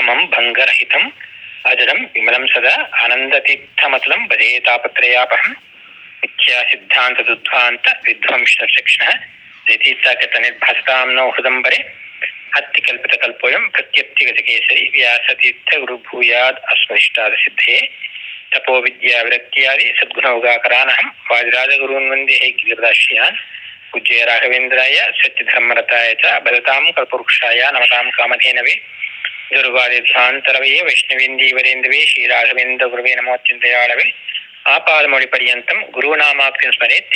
ನಿರ್ಮಮಂ ಭಂಗರಹಿತಂ ಅಜಡಂ ವಿಮಲಂ ಸದಾ ಆನಂದತೀರ್ಥಮತುಲಂ ಭಜೇತಾಪತ್ರಯಾಪಹಂ ನಿತ್ಯ ಸಿದ್ಧಾಂತ ದುಧ್ವಾಂತ ವಿಧ್ವಂಸಕ್ಷಣ ಜಯತೀರ್ಥಾಕೃತ ನಿರ್ಭಾಸತಾಂ ನೋ ಹೃದಂಬರೆ ಅತ್ಯಕಲ್ಪಿತ ಕಲ್ಪೋಯಂ ಪ್ರತ್ಯಪ್ತಿಗತ ಕೇಸರಿ ವ್ಯಾಸತೀರ್ಥ ಗುರು ಭೂಯಾದ್ ಅಸ್ಮದಿಷ್ಟಾದ ಸಿದ್ಧೇ ತಪೋ ವಿದ್ಯಾ ವಿರಕ್ತಿಯಾದಿ ಸದ್ಗುಣೌಗಾಕರಾನಹಂ ವಾದಿರಾಜ ಗುರುನ್ ವಂದೇ ಗಿರಿದಾಶ್ರಯಾನ್ ಪೂಜ್ಯ ರಾಘವೇಂದ್ರಾಯ ಸತ್ಯಧರ್ಮರತಾಯ ಚ ಬದತಾಂ ಕಲ್ಪವೃಕ್ಷಾಯ ನಮತಾಂ ಕಾಮಧೇನವೇ ದುರ್ವಾದಿಧ್ವಾಂತರವೇ ವೈಷ್ಣವೇಂದೀವರೇಂದವೇ ಶ್ರೀರಾಘವೇಂದ್ರ ಗುರುವೇ ನಮೋತ್ಯಂತಯಾಳವೇ ಆಪಾದಮೌಳಿ ಪರ್ಯಂತಂ ಗುರುನಾಮಾಕ್ತಿಂ ಸ್ಮರೇತ್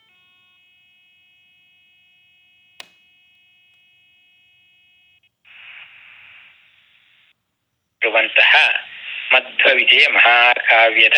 ಇರುವಂತಹ ಮಧ್ವ ವಿಜಯ ಮಹಾಕಾವ್ಯದ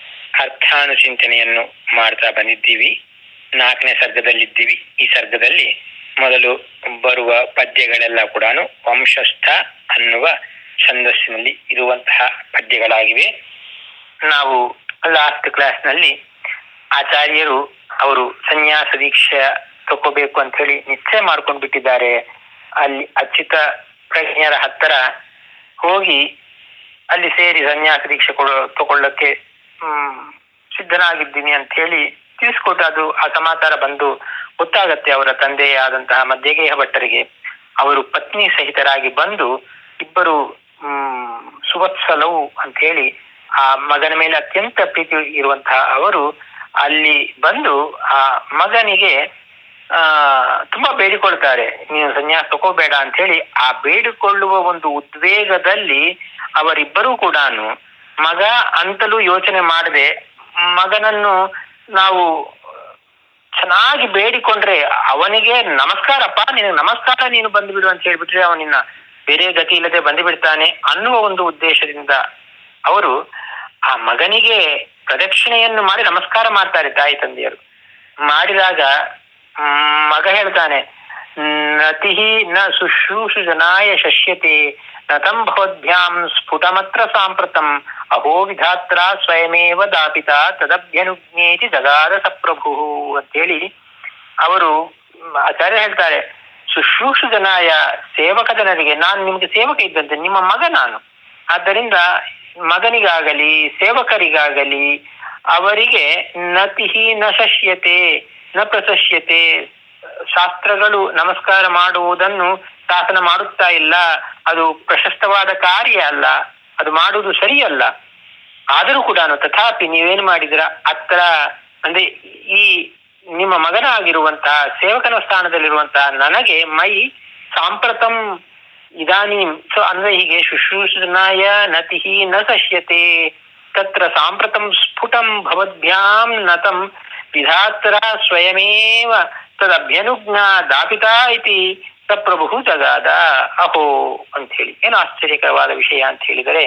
ಅರ್ಥಾನುಚಿಂತನೆಯನ್ನು ಮಾಡ್ತಾ ಬಂದಿದ್ದೀವಿ ನಾಲ್ಕನೇ ಸರ್ಗದಲ್ಲಿದ್ದೀವಿ ಈ ಸರ್ಗದಲ್ಲಿ ಮೊದಲು ಬರುವ ಪದ್ಯಗಳೆಲ್ಲ ಕೂಡ ವಂಶಸ್ಥ ಅನ್ನುವ ಛಂದಸ್ಸಿನಲ್ಲಿ ಇರುವಂತಹ ಪದ್ಯಗಳಾಗಿವೆ ನಾವು ಲಾಸ್ಟ್ ಕ್ಲಾಸ್ನಲ್ಲಿ ಆಚಾರ್ಯರು ಅವರು ಸನ್ಯಾಸ ದೀಕ್ಷೆ ತಗೋಬೇಕು ಅಂತ ಹೇಳಿ ನಿಶ್ಚಯ ಮಾಡ್ಕೊಂಡು ಬಿಟ್ಟಿದ್ದಾರೆ ಅಲ್ಲಿ ಅಚ್ಯುತ ಪ್ರಜ್ಞರ ಹತ್ತಿರ ಹೋಗಿ ಅಲ್ಲಿ ಸೇರಿ ಸನ್ಯಾಸ ದೀಕ್ಷೆ ಕೊಡೋ ತಗೊಳ್ಳಕ್ಕೆ ಹ್ಮ್ ಸಿದ್ಧನಾಗಿದ್ದೀನಿ ಅಂತ ಹೇಳಿ ತಿಳಿಸ್ಕೊಟ್ಟು ಅದು ಆ ಸಮಾಚಾರ ಬಂದು ಗೊತ್ತಾಗತ್ತೆ ಅವರ ತಂದೆಯಾದಂತಹ ಮಧ್ಯಗೇಹ ಭಟ್ಟರಿಗೆ ಅವರು ಪತ್ನಿ ಸಹಿತರಾಗಿ ಬಂದು ಇಬ್ಬರು ಹ್ಮ್ ಸುವತ್ಸಲವು ಅಂತ ಹೇಳಿ ಆ ಮಗನ ಮೇಲೆ ಅತ್ಯಂತ ಪ್ರೀತಿ ಇರುವಂತಹ ಅವರು ಅಲ್ಲಿ ಬಂದು ಆ ಮಗನಿಗೆ ಆ ತುಂಬಾ ಬೇಡಿಕೊಳ್ತಾರೆ ನೀನು ಸನ್ಯಾಸ ತಗೋಬೇಡ ಅಂತ ಹೇಳಿ ಆ ಬೇಡಿಕೊಳ್ಳುವ ಒಂದು ಉದ್ವೇಗದಲ್ಲಿ ಅವರಿಬ್ಬರೂ ಕೂಡ ಮಗ ಅಂತಲೂ ಯೋಚನೆ ಮಾಡದೆ ಮಗನನ್ನು ನಾವು ಚೆನ್ನಾಗಿ ಬೇಡಿಕೊಂಡ್ರೆ ಅವನಿಗೆ ನಮಸ್ಕಾರಪ್ಪ ನಿನಗೆ ನಮಸ್ಕಾರ ನೀನು ಬಂದು ಬಿಡು ಅಂತ ಹೇಳ್ಬಿಟ್ರೆ ಅವನಿನ್ನ ಬೇರೆ ಗತಿ ಇಲ್ಲದೆ ಬಂದು ಬಿಡ್ತಾನೆ ಅನ್ನುವ ಒಂದು ಉದ್ದೇಶದಿಂದ ಅವರು ಆ ಮಗನಿಗೆ ಪ್ರದಕ್ಷಿಣೆಯನ್ನು ಮಾಡಿ ನಮಸ್ಕಾರ ಮಾಡ್ತಾರೆ ತಾಯಿ ತಂದೆಯರು ಮಾಡಿದಾಗ ಮಗ ಹೇಳ್ತಾನೆ ನತಿ ನ ಶುಶ್ರೂಷು ಜನಾಯ ಶಶ್ಯತೆ ನತಂ ಭವದ್ಭ್ಯಾಂ ಸ್ಫುಟಮತ್ರ ಸಾಂಪ್ರತಂ ಅಹೋ ವಿಧಾತ್ರ ಸ್ವಯಮೇವ ದಾಪಿತ ತದಭ್ಯನುಜ್ಞೇತಿ ಜಗಾದ ಸಪ್ರಭು ಅಂತೇಳಿ ಅವರು ಆಚಾರ್ಯ ಹೇಳ್ತಾರೆ ಶುಶ್ರೂಷು ಜನಾಯ ಸೇವಕ ಜನರಿಗೆ ನಾನು ನಿಮ್ಗೆ ಸೇವಕ ಇದ್ದಂತೆ ನಿಮ್ಮ ಮಗ ನಾನು ಆದ್ದರಿಂದ ಮಗನಿಗಾಗಲಿ ಸೇವಕರಿಗಾಗಲಿ ಅವರಿಗೆ ನತಿಹಿ ನ ಶಶ್ಯತೆ ನ ಪ್ರಶಸ್ಯತೆ ಶಾಸ್ತ್ರಗಳು ನಮಸ್ಕಾರ ಮಾಡುವುದನ್ನು ಶಾಸನ ಮಾಡುತ್ತಾ ಇಲ್ಲ ಅದು ಪ್ರಶಸ್ತವಾದ ಕಾರ್ಯ ಅಲ್ಲ ಅದು ಮಾಡುವುದು ಸರಿಯಲ್ಲ ಆದರೂ ಕೂಡ ತಥಾಪಿ ನೀವೇನು ಮಾಡಿದ್ರ ಹತ್ರ ಅಂದ್ರೆ ಈ ನಿಮ್ಮ ಮಗನಾಗಿರುವಂತಹ ಸೇವಕನ ಸ್ಥಾನದಲ್ಲಿರುವಂತಹ ನನಗೆ ಮೈ ಸಾಂಪ್ರತಂ ಇದಾನೀಂ ಸೊ ಅಂದ್ರೆ ಹೀಗೆ ಶುಶ್ರೂಷನಾಯ ನತಿಹಿ ನ ಸಶ್ಯತೆ ತತ್ರ ಸಾಂಪ್ರತಂ ಸ್ಫುಟಂ ಭವದ್ಭ್ಯಾಂ ನತಂ ವಿಧಾತ್ರ ಸ್ವಯಮೇವ ತದಭ್ಯನುಜ್ಞ ದಾಪಿತಾ ಇತಿ ಸಪ್ರಭು ಜಗಾದ ಅಹೋ ಅಂತ ಹೇಳಿ ಏನು ಆಶ್ಚರ್ಯಕರವಾದ ವಿಷಯ ಅಂತ ಹೇಳಿದರೆ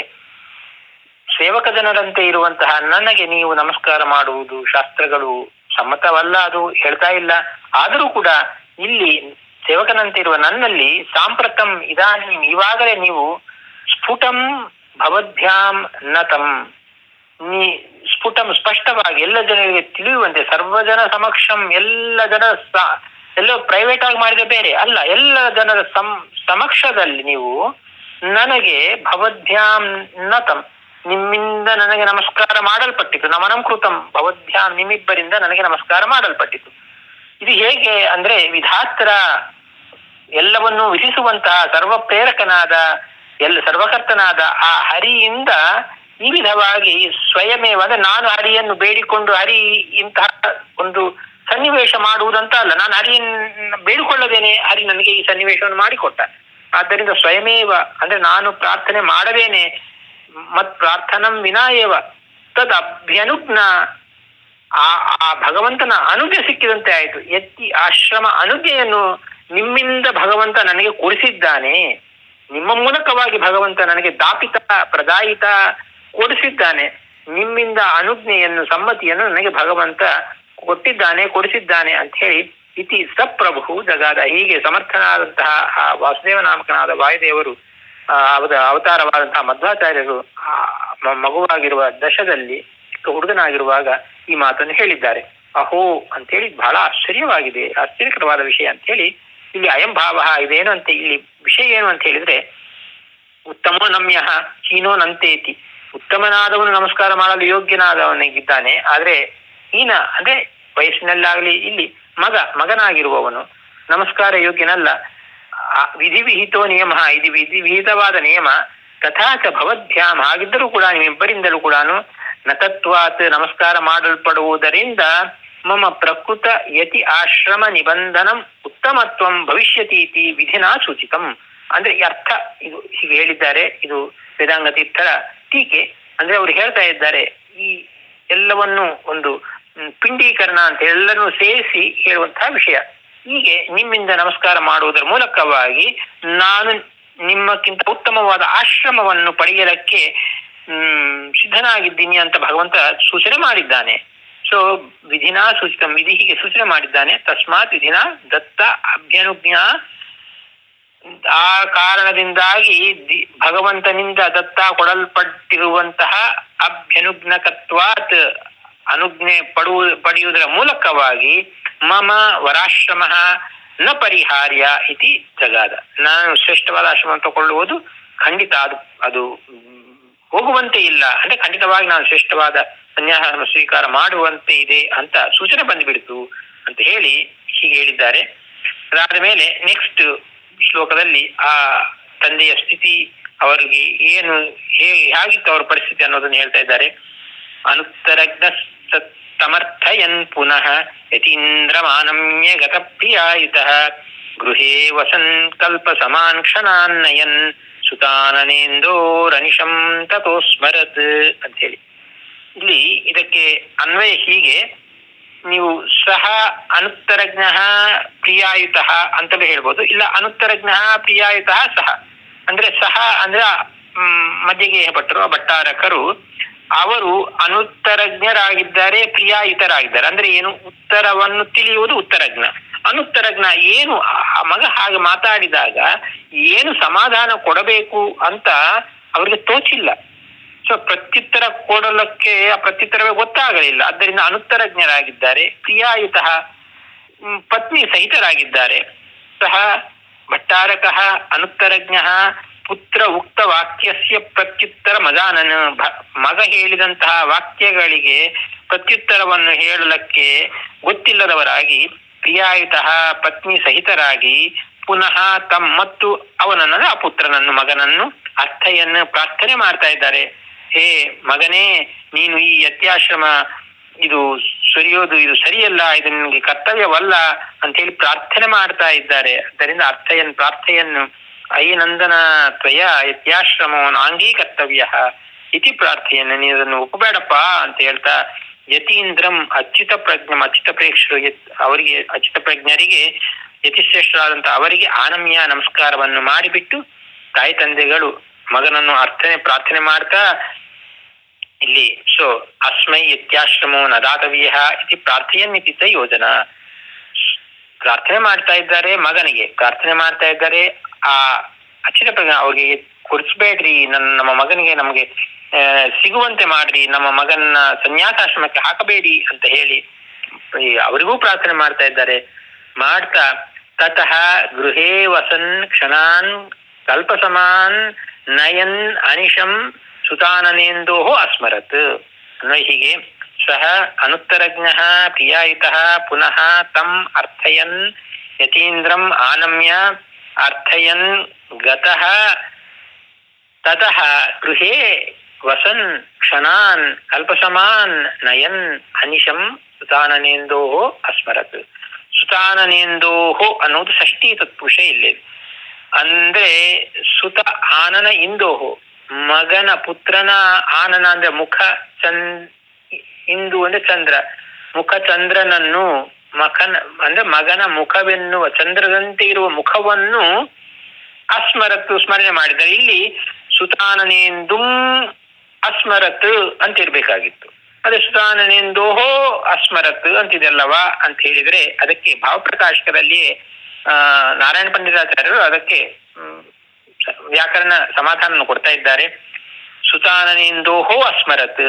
ಸೇವಕ ಜನರಂತೆ ಇರುವಂತಹ ನನಗೆ ನೀವು ನಮಸ್ಕಾರ ಮಾಡುವುದು ಶಾಸ್ತ್ರಗಳು ಸಮ್ಮತವಲ್ಲ ಅದು ಹೇಳ್ತಾ ಇಲ್ಲ ಆದರೂ ಕೂಡ ಇಲ್ಲಿ ಸೇವಕನಂತೆ ಇರುವ ನನ್ನಲ್ಲಿ ಸಾಂಪ್ರತಂ ಇದಾನಿ ಇವಾಗಲೇ ನೀವು ಸ್ಫುಟಂ ಭವದ್ಭ್ಯಾಂ ನತಂ ನೀ ಸ್ಫುಟಂ ಸ್ಪಷ್ಟವಾಗಿ ಎಲ್ಲ ಜನರಿಗೆ ತಿಳಿಯುವಂತೆ ಸರ್ವಜನ ಸಮಕ್ಷಂ ಎಲ್ಲ ಜನ ಎಲ್ಲೋ ಪ್ರೈವೇಟ್ ಆಗಿ ಮಾಡಿದ್ರೆ ಬೇರೆ ಅಲ್ಲ ಎಲ್ಲ ಜನರ ಸಂ ಸಮಕ್ಷದಲ್ಲಿ ನೀವು ನನಗೆ ಭವದ್ಭ್ಯಾಂ ನತಂ ನಿಮ್ಮಿಂದ ನನಗೆ ನಮಸ್ಕಾರ ಮಾಡಲ್ಪಟ್ಟಿತು ನಮನಂ ಕೃತಂ ಭವದ್ಭ್ಯಾಂ ನಿಮ್ಮಿಬ್ಬರಿಂದ ನನಗೆ ನಮಸ್ಕಾರ ಮಾಡಲ್ಪಟ್ಟಿತು ಇದು ಹೇಗೆ ಅಂದ್ರೆ ವಿಧಾತ್ರ ಎಲ್ಲವನ್ನು ವಿಧಿಸುವಂತಹ ಸರ್ವ ಪ್ರೇರಕನಾದ ಎಲ್ಲ ಸರ್ವಕರ್ತನಾದ ಆ ಹರಿಯಿಂದ ಈ ವಿಧವಾಗಿ ಸ್ವಯಮೇವ ಅಂದ್ರೆ ನಾನು ಹರಿಯನ್ನು ಬೇಡಿಕೊಂಡು ಹರಿ ಇಂತಹ ಒಂದು ಸನ್ನಿವೇಶ ಮಾಡುವುದಂತ ಅಲ್ಲ ನಾನು ಹರಿಯನ್ನು ಬೇಡಿಕೊಳ್ಳದೇನೆ ಹರಿ ನನಗೆ ಈ ಸನ್ನಿವೇಶವನ್ನು ಮಾಡಿಕೊಟ್ಟ ಆದ್ದರಿಂದ ಸ್ವಯಮೇವ ಅಂದ್ರೆ ನಾನು ಪ್ರಾರ್ಥನೆ ಮಾಡದೇನೆ ಮತ್ ಪ್ರಾರ್ಥನಂ ವಿನಾಯೇವ ತದ್ ಅಭ್ಯನುಜ್ಞ ಆ ಆ ಭಗವಂತನ ಅನುಜ್ಞೆ ಸಿಕ್ಕಿದಂತೆ ಆಯಿತು ಎತ್ತಿ ಆಶ್ರಮ ಅನುಜ್ಞೆಯನ್ನು ನಿಮ್ಮಿಂದ ಭಗವಂತ ನನಗೆ ಕೊಡಿಸಿದ್ದಾನೆ ನಿಮ್ಮ ಮೂಲಕವಾಗಿ ಭಗವಂತ ನನಗೆ ದಾಪಿತ ಪ್ರದಾಯಿತ ಕೊಡಿಸಿದ್ದಾನೆ ನಿಮ್ಮಿಂದ ಅನುಜ್ಞೆಯನ್ನು ಸಮ್ಮತಿಯನ್ನು ನನಗೆ ಭಗವಂತ ಕೊಟ್ಟಿದ್ದಾನೆ ಕೊಡಿಸಿದ್ದಾನೆ ಅಂತ ಹೇಳಿ ಇತಿ ಸಪ್ರಭು ಜಗಾದ ಹೀಗೆ ಸಮರ್ಥನಾದಂತಹ ಆ ವಾಸುದೇವ ನಾಮಕನಾದ ವಾಯುದೇವರು ಅವರ ಅವತಾರವಾದಂತಹ ಮಧ್ವಾಚಾರ್ಯರು ಮಗುವಾಗಿರುವ ದಶದಲ್ಲಿ ಚಿಕ್ಕ ಹುಡುಗನಾಗಿರುವಾಗ ಈ ಮಾತನ್ನು ಹೇಳಿದ್ದಾರೆ ಅಹೋ ಅಂತ ಹೇಳಿ ಬಹಳ ಆಶ್ಚರ್ಯವಾಗಿದೆ ಆಶ್ಚರ್ಯಕರವಾದ ವಿಷಯ ಅಂತ ಹೇಳಿ ಇಲ್ಲಿ ಅಯಂ ಭಾವ ಇದೇನು ಅಂತ ಇಲ್ಲಿ ವಿಷಯ ಏನು ಅಂತ ಹೇಳಿದ್ರೆ ಉತ್ತಮೋ ನಮ್ಯ ಹೀನೋ ನಂತೇತಿ ಉತ್ತಮನಾದವನು ನಮಸ್ಕಾರ ಮಾಡಲು ಯೋಗ್ಯನಾದವನಿಗಿದ್ದಾನೆ ಆದ್ರೆ ಈನ ಅಂದ್ರೆ ವಯಸ್ಸಿನಲ್ಲಾಗ್ಲಿ ಇಲ್ಲಿ ಮಗ ಮಗನಾಗಿರುವವನು ನಮಸ್ಕಾರ ಯೋಗ್ಯನಲ್ಲ ಆ ವಿಧಿ ವಿಹಿತೋ ನಿಯಮ ಇದು ವಿಧಿ ವಿಹಿತವಾದ ನಿಯಮ ತಥಾಚ ಭವದ್ಭ್ಯಾಮ್ ಹಾಗಿದ್ದರೂ ಕೂಡ ನಿಮ್ಮಿಬ್ಬರಿಂದಲೂ ಕೂಡ ನತತ್ವಾತ್ ನಮಸ್ಕಾರ ಮಾಡಲ್ಪಡುವುದರಿಂದ ಮಮ ಪ್ರಕೃತ ಯತಿ ಆಶ್ರಮ ನಿಬಂಧನಂ ಉತ್ತಮತ್ವಂ ಭವಿಷ್ಯತಿ ಇತಿ ವಿಧಿನಾ ಸೂಚಿತಂ ಅಂದ್ರೆ ಈ ಅರ್ಥ ಇದು ಹೀಗೆ ಹೇಳಿದ್ದಾರೆ ಇದು ವೇದಾಂಗ ತೀರ್ಥರ ಟೀಕೆ ಅಂದ್ರೆ ಅವರು ಹೇಳ್ತಾ ಇದ್ದಾರೆ ಈ ಎಲ್ಲವನ್ನು ಒಂದು ಹ್ಮ್, ಪಿಂಡೀಕರಣ ಅಂತ ಎಲ್ಲರನ್ನು ಸೇರಿಸಿ ಹೇಳುವಂತಹ ವಿಷಯ ಹೀಗೆ ನಿಮ್ಮಿಂದ ನಮಸ್ಕಾರ ಮಾಡುವುದರ ಮೂಲಕವಾಗಿ ನಾನು ನಿಮ್ಮಕ್ಕಿಂತ ಉತ್ತಮವಾದ ಆಶ್ರಮವನ್ನು ಪಡೆಯಲಕ್ಕೆ ಹ್ಮ್ ಸಿದ್ಧನಾಗಿದ್ದೀನಿ ಅಂತ ಭಗವಂತ ಸೂಚನೆ ಮಾಡಿದ್ದಾನೆ ಸೊ ವಿಧಿನ ಸೂಚಿತ ವಿಧಿ ಹೀಗೆ ಸೂಚನೆ ಮಾಡಿದ್ದಾನೆ ತಸ್ಮಾತ್ ವಿಧಿನ ದತ್ತ ಅಭ್ಯನುಜ್ಞ ಆ ಕಾರಣದಿಂದಾಗಿ ದಿ- ಭಗವಂತನಿಂದ ದತ್ತ ಕೊಡಲ್ಪಟ್ಟಿರುವಂತಹ ಅಭ್ಯನುಜ್ಞಕತ್ವಾತ್ ಅನುಜ್ಞೆ ಪಡುವ ಪಡೆಯುವುದರ ಮೂಲಕವಾಗಿ ಮಮ ವರಾಶ್ರಮ ನ ಪರಿಹಾರ್ಯ ಇತಿ ಜಗಾದ ನಾನು ಶ್ರೇಷ್ಠವಾದ ಆಶ್ರಮ ತಗೊಳ್ಳುವುದು ಖಂಡಿತ ಅದು ಅದು ಮ್, ಹೋಗುವಂತೆ ಇಲ್ಲ ಅಂದ್ರೆ ಖಂಡಿತವಾಗಿ ನಾನು ಶ್ರೇಷ್ಠವಾದ ಸನ್ಯಾಸವನ್ನು ಸ್ವೀಕಾರ ಮಾಡುವಂತೆ ಇದೆ ಅಂತ ಸೂಚನೆ ಬಂದುಬಿಡ್ತು ಅಂತ ಹೇಳಿ ಹೀಗೆ ಹೇಳಿದ್ದಾರೆ ಅದಾದ ಮೇಲೆ ನೆಕ್ಸ್ಟ್ ಶ್ಲೋಕದಲ್ಲಿ ಆ ತಂದೆಯ ಸ್ಥಿತಿ ಅವರಿಗೆ ಏನು ಹೇಗೆ ಹೇಗಿತ್ತು ಅವರ ಪರಿಸ್ಥಿತಿ ಅನ್ನೋದನ್ನು ಹೇಳ್ತಾ ಇದ್ದಾರೆ ಅನುತ್ತರಜ್ಞ ಸಮರ್ಥಯನ್ ಪುನಃ ಯತೀಂದ್ರಮಾನಮ್ಯ ಗತ ಪ್ರಿಯಾಯಿತ ಗೃಹೇ ವಸನ್ ಕಲ್ಪ ಸಮಾನ್ ಕ್ಷಣಾನ್ನಯನ್ ಸುತಾನನೇಂದೋರನಿಶಂ ತಥೋ ಸ್ಮರತ್ ಅಂತ ಹೇಳಿ ಇಲ್ಲಿ ಇದಕ್ಕೆ ಅನ್ವಯ ಹೀಗೆ ನೀವು ಸಹ ಅನುತ್ತರಜ್ಞ ಪ್ರಿಯಾಯುತ ಅಂತಲೂ ಹೇಳ್ಬೋದು ಇಲ್ಲ ಅನುತ್ತರಜ್ಞ ಪ್ರಿಯಾಯುತ ಸಹ ಅಂದ್ರೆ ಸಹ ಅಂದ್ರೆ ಮ್, ಮಧ್ಯಗೆ ಭಟ್ಟರು ಭಟ್ಟಾರಕರು ಅವರು ಅನುತ್ತರಜ್ಞರಾಗಿದ್ದಾರೆ ಪ್ರಿಯಾಯುತರಾಗಿದ್ದಾರೆ ಅಂದ್ರೆ ಏನು ಉತ್ತರವನ್ನು ತಿಳಿಯುವುದು ಉತ್ತರಜ್ಞ ಅನುತ್ತರಜ್ಞ ಏನು ಆ ಮಗ ಹಾಗೆ ಮಾತಾಡಿದಾಗ ಏನು ಸಮಾಧಾನ ಕೊಡಬೇಕು ಅಂತ ಅವರಿಗೆ ತೋಚಿಲ್ಲ ಸೊ ಪ್ರತ್ಯುತ್ತರ ಕೊಡಲಕ್ಕೆ ಆ ಪ್ರತ್ಯುತ್ತರವೇ ಗೊತ್ತಾಗಲಿಲ್ಲ ಆದ್ದರಿಂದ ಅನುತ್ತರಜ್ಞರಾಗಿದ್ದಾರೆ ಪ್ರಿಯಾಯುತ ಪತ್ನಿ ಸಹಿತರಾಗಿದ್ದಾರೆ ಸಹ ಭಟ್ಟಾರಕ ಅನುತ್ತರಜ್ಞ ಪುತ್ರ ಉಕ್ತ ವಾಕ್ಯಸ್ಯ ಪ್ರತ್ಯುತ್ತರ ಮಜಾನನ ಭ- ಮಗ ಹೇಳಿದಂತಹ ವಾಕ್ಯಗಳಿಗೆ ಪ್ರತ್ಯುತ್ತರವನ್ನು ಹೇಳಲಕ್ಕೆ ಗೊತ್ತಿಲ್ಲದವರಾಗಿ ಪ್ರಿಯಾಯುತ ಪತ್ನಿ ಸಹಿತರಾಗಿ ಪುನಃ ತಮ್ಮ ಮತ್ತು ಅವನನ್ನು ಆ ಪುತ್ರನನ್ನು ಮಗನನ್ನು ಅರ್ಥಯನ್ನು ಪ್ರಾರ್ಥನೆ ಮಾಡ್ತಾ ಇದ್ದಾರೆ ಹೇ ಮಗನೇ ನೀನು ಈ ಯತ್ಯಾಶ್ರಮ ಇದು ಸುರಿಯೋದು ಇದು ಸರಿಯಲ್ಲ ಇದು ನಿನಗೆ ಕರ್ತವ್ಯವಲ್ಲ ಅಂತ ಹೇಳಿ ಪ್ರಾರ್ಥನೆ ಮಾಡ್ತಾ ಇದ್ದಾರೆ ಆದ್ದರಿಂದ ಅರ್ಥಯನ್ ಪ್ರಾರ್ಥೆಯನ್ನು ಐ ನಂದನ ತ್ವಯ ಯತ್ಯಾಶ್ರಮವನ್ನು ಆಂಗೀ ಕರ್ತವ್ಯ ಇತಿ ಪ್ರಾರ್ಥೆಯನ್ನು ನೀನು ಅದನ್ನು ಒಪ್ಪಬೇಡಪ್ಪ ಅಂತ ಹೇಳ್ತಾ ಯತೀಂದ್ರಂ ಅಚ್ಯುತ ಪ್ರಜ್ಞಂ ಅಚ್ಯುತ ಪ್ರೇಕ್ಷರು ಯತ್- ಅವರಿಗೆ ಅಚ್ಯುತ ಪ್ರಜ್ಞರಿಗೆ ಯತಿಶ್ರೇಷ್ಠರಾದಂತ ಅವರಿಗೆ ಆನಮ್ಯ ನಮಸ್ಕಾರವನ್ನು ಮಾಡಿಬಿಟ್ಟು ತಾಯಿ ತಂದೆಗಳು ಮಗನನ್ನು ಅರ್ಥನೆ ಪ್ರಾರ್ಥನೆ ಮಾಡ್ತಾ ಇಲ್ಲಿ ಸೊ ಅಸ್ಮೈ ಯತ್ಯಾಶ್ರಮೋ ನದಾತವ್ಯ ಇತಿ ಪ್ರಾರ್ಥೆಯನ್ನಿತಿತ ಯೋಜನಾ ಪ್ರಾರ್ಥನೆ ಮಾಡ್ತಾ ಇದ್ದಾರೆ ಮಗನಿಗೆ ಪ್ರಾರ್ಥನೆ ಮಾಡ್ತಾ ಇದ್ದಾರೆ ಆ ಅಚ್ಚಿನ ಪ್ರಜ್ಞೆ ಅವ್ರಿಗೆ ಕೊಡಿಸ್ಬೇಡ್ರಿ ನನ್ನ ನಮ್ಮ ಮಗನಿಗೆ ನಮಗೆ ಆ, ಸಿಗುವಂತೆ ಮಾಡ್ರಿ ನಮ್ಮ ಮಗನ್ನ ಸನ್ಯಾಸಾಶ್ರಮಕ್ಕೆ ಹಾಕಬೇಡಿ ಅಂತ ಹೇಳಿ ಈ ಅವರಿಗೂ ಪ್ರಾರ್ಥನೆ ಮಾಡ್ತಾ ಇದ್ದಾರೆ ಮಾಡ್ತಾ ತತಃ ಗೃಹೇ ವಸನ್ ಕ್ಷಣಾನ್ ಕಲ್ಪಸಮಾನ್ ನಯನ್ ಅನಿಶಂ ಸುತಾನನೇಂದೋ ಅಸ್ಮರತ್ ಅಂದ್ರೆ ಹೀಗೆ ಸಹ ಅನುತ್ತರಜ್ಞ ಪ್ರಿಯಾಯಿತ ಪುನಃ ತಂ ಅರ್ಥಯನ್ ಯತೀಂದ್ರಂ ಆನಮ್ಯ ಅರ್ಥಯನ್ ಗತಃ ತತಃ ಗೃಹೇ ವಸನ್ ಕ್ಷಣಾನ್ ಅಲ್ಪಸಮಾನ್ ನಯನ್ ಅನಿಶಂ ಸುತಾನನೇಂದೋ ಅಸ್ಮರತ್ ಸುತಾನನೇಂದೋ ಅನ್ನೋದು ಷಷ್ಠಿ ತತ್ಪುರುಷ ಇಲ್ಲಿ ಅಂದ್ರೆ ಸುತ ಆನನ ಇಂದೋಹು ಮಗನ ಪುತ್ರನ ಆನನ ಅಂದ್ರೆ ಮುಖ ಚಂದ್ ಇಂದು ಅಂದ್ರೆ ಚಂದ್ರ ಮುಖ ಚಂದ್ರನನ್ನು ಮಖನ ಅಂದ್ರೆ ಮಗನ ಮುಖವೆನ್ನುವ ಚಂದ್ರದಂತೆ ಇರುವ ಮುಖವನ್ನು ಅಸ್ಮರತ್ ಸ್ಮರಣೆ ಮಾಡಿದ್ದಾರೆ ಇಲ್ಲಿ ಸುತಾನನೇಂದುಂ ಅಸ್ಮರತ್ ಅಂತ ಇರ್ಬೇಕಾಗಿತ್ತು ಅದೇ ಸುತಾನನೇಂದೋಹೋ ಅಸ್ಮರತ್ ಅಂತಿದೆಲ್ಲವಾ ಅಂತ ಹೇಳಿದ್ರೆ ಅದಕ್ಕೆ ಭಾವಪ್ರಕಾಶಕದಲ್ಲಿ ಆ ನಾರಾಯಣ ಪಂಡಿತಾಚಾರ್ಯರು ಅದಕ್ಕೆ ಹ್ಮ್, ವ್ಯಾಕರಣ ಸಮಾಧಾನ ಕೊಡ್ತಾ ಇದ್ದಾರೆ ಸುತಾನನೇಂದೋಹೋ ಅಸ್ಮರತ್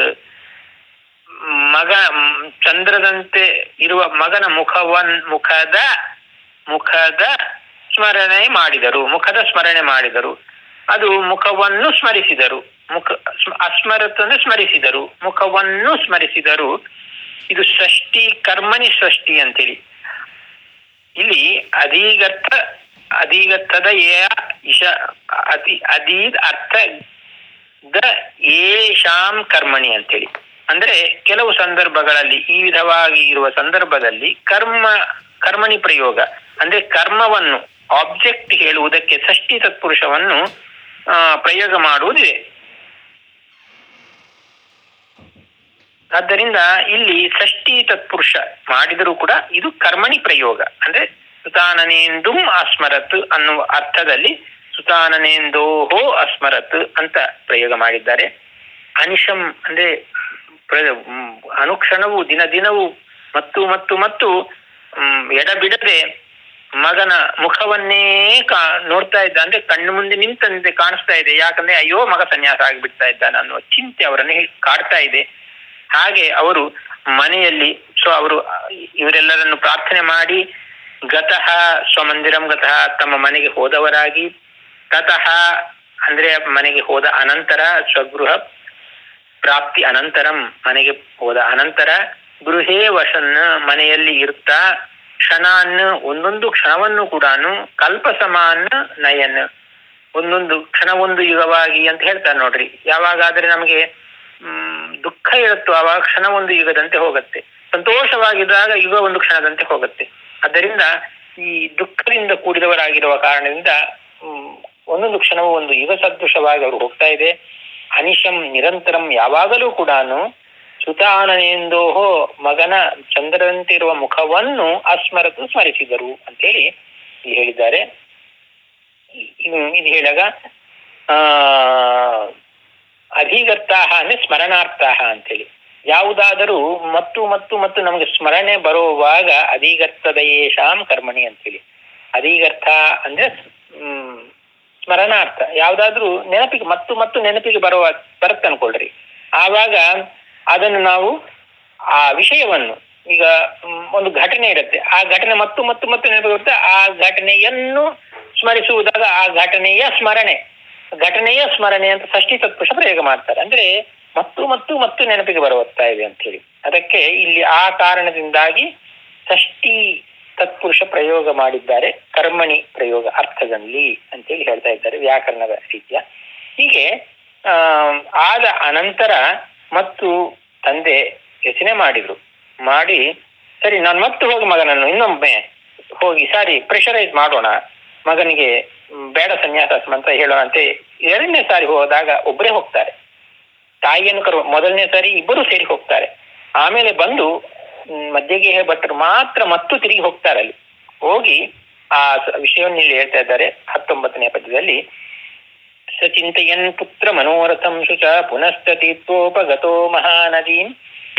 ಮಗ ಮ್, ಚಂದ್ರದಂತೆ ಇರುವ ಮಗನ ಮುಖವನ್ ಮುಖದ ಮುಖದ ಸ್ಮರಣೆ ಮಾಡಿದರು ಮುಖದ ಸ್ಮರಣೆ ಮಾಡಿದರು ಅದು ಮುಖವನ್ನು ಸ್ಮರಿಸಿದರು ಮುಖ ಸ್ಮ- ಅಸ್ಮರತ್ ಅಂದ್ರೆ ಸ್ಮರಿಸಿದರು ಮುಖವನ್ನು ಸ್ಮರಿಸಿದರು ಇದು ಷಷ್ಠಿ ಕರ್ಮಣಿ ಷಷ್ಠಿ ಅಂತೇಳಿ ಇಲ್ಲಿ ಅಧೀಗರ್ಥ ಅಧೀಗರ್ಥದ ಏ ಇಶ ಅತಿ ಅದೀದ್ ಅರ್ಥ ದ ಏಷಾಂ ಕರ್ಮಣಿ ಅಂತೇಳಿ ಅಂದ್ರೆ ಕೆಲವು ಸಂದರ್ಭಗಳಲ್ಲಿ ಈ ವಿಧವಾಗಿ ಇರುವ ಸಂದರ್ಭದಲ್ಲಿ ಕರ್ಮ ಕರ್ಮಣಿ ಪ್ರಯೋಗ ಅಂದ್ರೆ ಕರ್ಮವನ್ನು ಆಬ್ಜೆಕ್ಟ್ ಹೇಳುವುದಕ್ಕೆ ಷಷ್ಠಿ ತತ್ಪುರುಷವನ್ನು ಆ, ಪ್ರಯೋಗ ಮಾಡುವುದಿದೆ ಆದ್ದರಿಂದ ಇಲ್ಲಿ ಷಷ್ಠಿ ತತ್ಪುರುಷ ಮಾಡಿದರೂ ಕೂಡ ಇದು ಕರ್ಮಣಿ ಪ್ರಯೋಗ ಅಂದ್ರೆ ಸುತಾನನೇಂದುಂ ಅಸ್ಮರತ್ ಅನ್ನುವ ಅರ್ಥದಲ್ಲಿ ಸುತಾನನೇಂದೋಹೋ ಅಸ್ಮರತ್ ಅಂತ ಪ್ರಯೋಗ ಮಾಡಿದ್ದಾರೆ ಅನಿಶಂ ಅಂದ್ರೆ ಪ್ರ- ಮ್, ಅನುಕ್ಷಣವೂ ದಿನ ದಿನವೂ ಮತ್ತು ಮತ್ತು ಮತ್ತು ಮ್, ಎಡಬಿಡದೆ ಮಗನ ಮುಖವನ್ನೇ ಕಾ ನೋಡ್ತಾ ಇದ್ದ ಅಂದ್ರೆ ಕಣ್ಣು ಮುಂದೆ ನಿಂತಂತೆ ಕಾಣಿಸ್ತಾ ಇದೆ ಯಾಕಂದ್ರೆ ಅಯ್ಯೋ ಮಗ ಸನ್ಯಾಸ ಆಗಿಬಿಡ್ತಾ ಇದ್ದಾನೆ ಅನ್ನುವ ಚಿಂತೆ ಅವರನ್ನು ಹಿ- ಕಾಡ್ತಾ ಇದೆ ಹಾಗೆ ಅವರು ಮನೆಯಲ್ಲಿ ಸೊ ಅವರು ಇವರೆಲ್ಲರನ್ನು ಪ್ರಾರ್ಥನೆ ಮಾಡಿ ಗತಃ ಸ್ವಮಂದಿರಂ ಗತಃ ತಮ್ಮ ಮನೆಗೆ ಹೋದವರಾಗಿ ತತಃ ಅಂದ್ರೆ ಮನೆಗೆ ಹೋದ ಅನಂತರ ಸ್ವಗೃಹ ಪ್ರಾಪ್ತಿ ಅನಂತರಂ ಮನೆಗೆ ಹೋದ ಅನಂತರ ಗೃಹೇ ವಶನ್ ಮನೆಯಲ್ಲಿ ಇರುತ್ತಾ ಕ್ಷಣಾನ್ ಒಂದೊಂದು ಕ್ಷಣವನ್ನು ಕೂಡ ಕಲ್ಪ ಸಮಾನ್ ನಯನ್ ಒಂದೊಂದು ಕ್ಷಣ ಒಂದು ಯುಗವಾಗಿ ಅಂತ ಹೇಳ್ತಾರೆ ನೋಡ್ರಿ ಯಾವಾಗಾದ್ರೆ ನಮಗೆ ಹ್ಮ್ ದುಃಖ ಇರುತ್ತೋ ಆವಾಗ ಕ್ಷಣ ಒಂದು ಯುಗದಂತೆ ಹೋಗುತ್ತೆ ಸಂತೋಷವಾಗಿದ್ದಾಗ ಯುಗ ಒಂದು ಕ್ಷಣದಂತೆ ಹೋಗುತ್ತೆ ಆದ್ದರಿಂದ ಈ ದುಃಖದಿಂದ ಕೂಡಿದವರಾಗಿರುವ ಕಾರಣದಿಂದ ಹ್ಮ್, ಒಂದೊಂದು ಕ್ಷಣವೂ ಒಂದು ಯುಗ ಸದೃಶವಾಗಿ ಅವರು ಹೋಗ್ತಾ ಇದೆ ಅನಿಶಂ ನಿರಂತರಂ ಯಾವಾಗಲೂ ಕೂಡ ಸುತಾನನೆಂದೋಹೋ ಮಗನ ಚಂದ್ರದಂತೆ ಇರುವ ಮುಖವನ್ನು ಅಸ್ಮರತು ಸ್ಮರಿಸಿದರು ಅಂತೇಳಿ ಇಲ್ಲಿ ಹೇಳಿದ್ದಾರೆ ಇದು ಇದು ಹೇಳಿದಾಗ ಆ ಅಧಿಗರ್ತಾಹ ಅಂದ್ರೆ ಸ್ಮರಣಾರ್ಥಾಹ ಅಂತೇಳಿ ಯಾವುದಾದರೂ ಮತ್ತು ಮತ್ತು ಮತ್ತು ನಮಗೆ ಸ್ಮರಣೆ ಬರುವಾಗ ಅಧಿಗರ್ತದ ಏಷಾಂ ಕರ್ಮಣಿ ಅಂತೇಳಿ ಅಧಿಗರ್ಥ ಅಂದ್ರೆ ಹ್ಮ್ ಸ್ಮರಣಾರ್ಥ ಯಾವ್ದಾದ್ರೂ ನೆನಪಿಗೆ ಮತ್ತು ಮತ್ತು ನೆನಪಿಗೆ ಬರುವ ಬರುತ್ತೆ ಅನ್ಕೊಳ್ರಿ ಆವಾಗ ಅದನ್ನು ನಾವು ಆ ವಿಷಯವನ್ನು ಈಗ ಮ್, ಒಂದು ಘಟನೆ ಇರುತ್ತೆ ಆ ಘಟನೆ ಮತ್ತು ಮತ್ತು ಮತ್ತು ನೆನಪಿಗೆ ಬರುತ್ತೆ ಆ ಘಟನೆಯನ್ನು ಸ್ಮರಿಸುವುದಾಗ ಆ ಘಟನೆಯ ಸ್ಮರಣೆ ಘಟನೆಯ ಸ್ಮರಣೆ ಅಂತ ಷಷ್ಠಿ ತತ್ಪುರುಷ ಪ್ರಯೋಗ ಮಾಡ್ತಾರೆ ಅಂದ್ರೆ ಮತ್ತು ಮತ್ತು ಮತ್ತು ನೆನಪಿಗೆ ಬರುತ್ತಾ ಇದೆ ಅಂತ ಹೇಳಿ ಅದಕ್ಕೆ ಇಲ್ಲಿ ಆ ಕಾರಣದಿಂದಾಗಿ ಷಷ್ಠಿ ತತ್ಪುರುಷ ಪ್ರಯೋಗ ಮಾಡಿದ್ದಾರೆ ಕರ್ಮಣಿ ಪ್ರಯೋಗ ಅರ್ಥದಲ್ಲಿ ಅಂತೇಳಿ ಹೇಳ್ತಾ ಇದ್ದಾರೆ ವ್ಯಾಕರಣದ ರೀತಿಯ ಹೀಗೆ ಆ, ಆದ ಅನಂತರ ಮತ್ತು ತಂದೆ ಯೋಚನೆ ಮಾಡಿದ್ರು ಮಾಡಿ ಸರಿ ನಾನು ಮತ್ತೆ ಹೋಗಿ ಮಗನನ್ನು ಇನ್ನೊಮ್ಮೆ ಹೋಗಿ ಸಾರಿ ಪ್ರೆಷರೈಸ್ ಮಾಡೋಣ ಮಗನಿಗೆ ಮ್, ಬೇಡ ಸನ್ಯಾಸ ಅಂತ ಹೇಳೋಣ ಅಂತ ಎರಡನೇ ಸಾರಿ ಹೋದಾಗ ಒಬ್ಬರೇ ಹೋಗ್ತಾರೆ ತಾಯಿಯನ್ನು ಕರು ಮೊದಲನೇ ಸಾರಿ ಇಬ್ಬರು ಸೇರಿ ಹೋಗ್ತಾರೆ ಆಮೇಲೆ ಬಂದು ಮ್, ಮಧ್ಯಗೆ ಭಟ್ರು ಮಾತ್ರ ಮತ್ತು ತಿರುಗಿ ಹೋಗ್ತಾರೆ ಅಲ್ಲಿ ಹೋಗಿ ಆ ಸ- ವಿಷಯವನ್ನು ಇಲ್ಲಿ ಹೇಳ್ತಾ ಇದ್ದಾರೆ ಹತ್ತೊಂಬತ್ತನೇ ಪದ್ಯದಲ್ಲಿ ಸಚಿಂತೆಯನ್ ಪುತ್ರ ಮನೋರಥಂ ಶುಚ ಪುನಶ್ಚ ತೀರ್ಥೋಪಗತೋ ಮಹಾನದೀಂ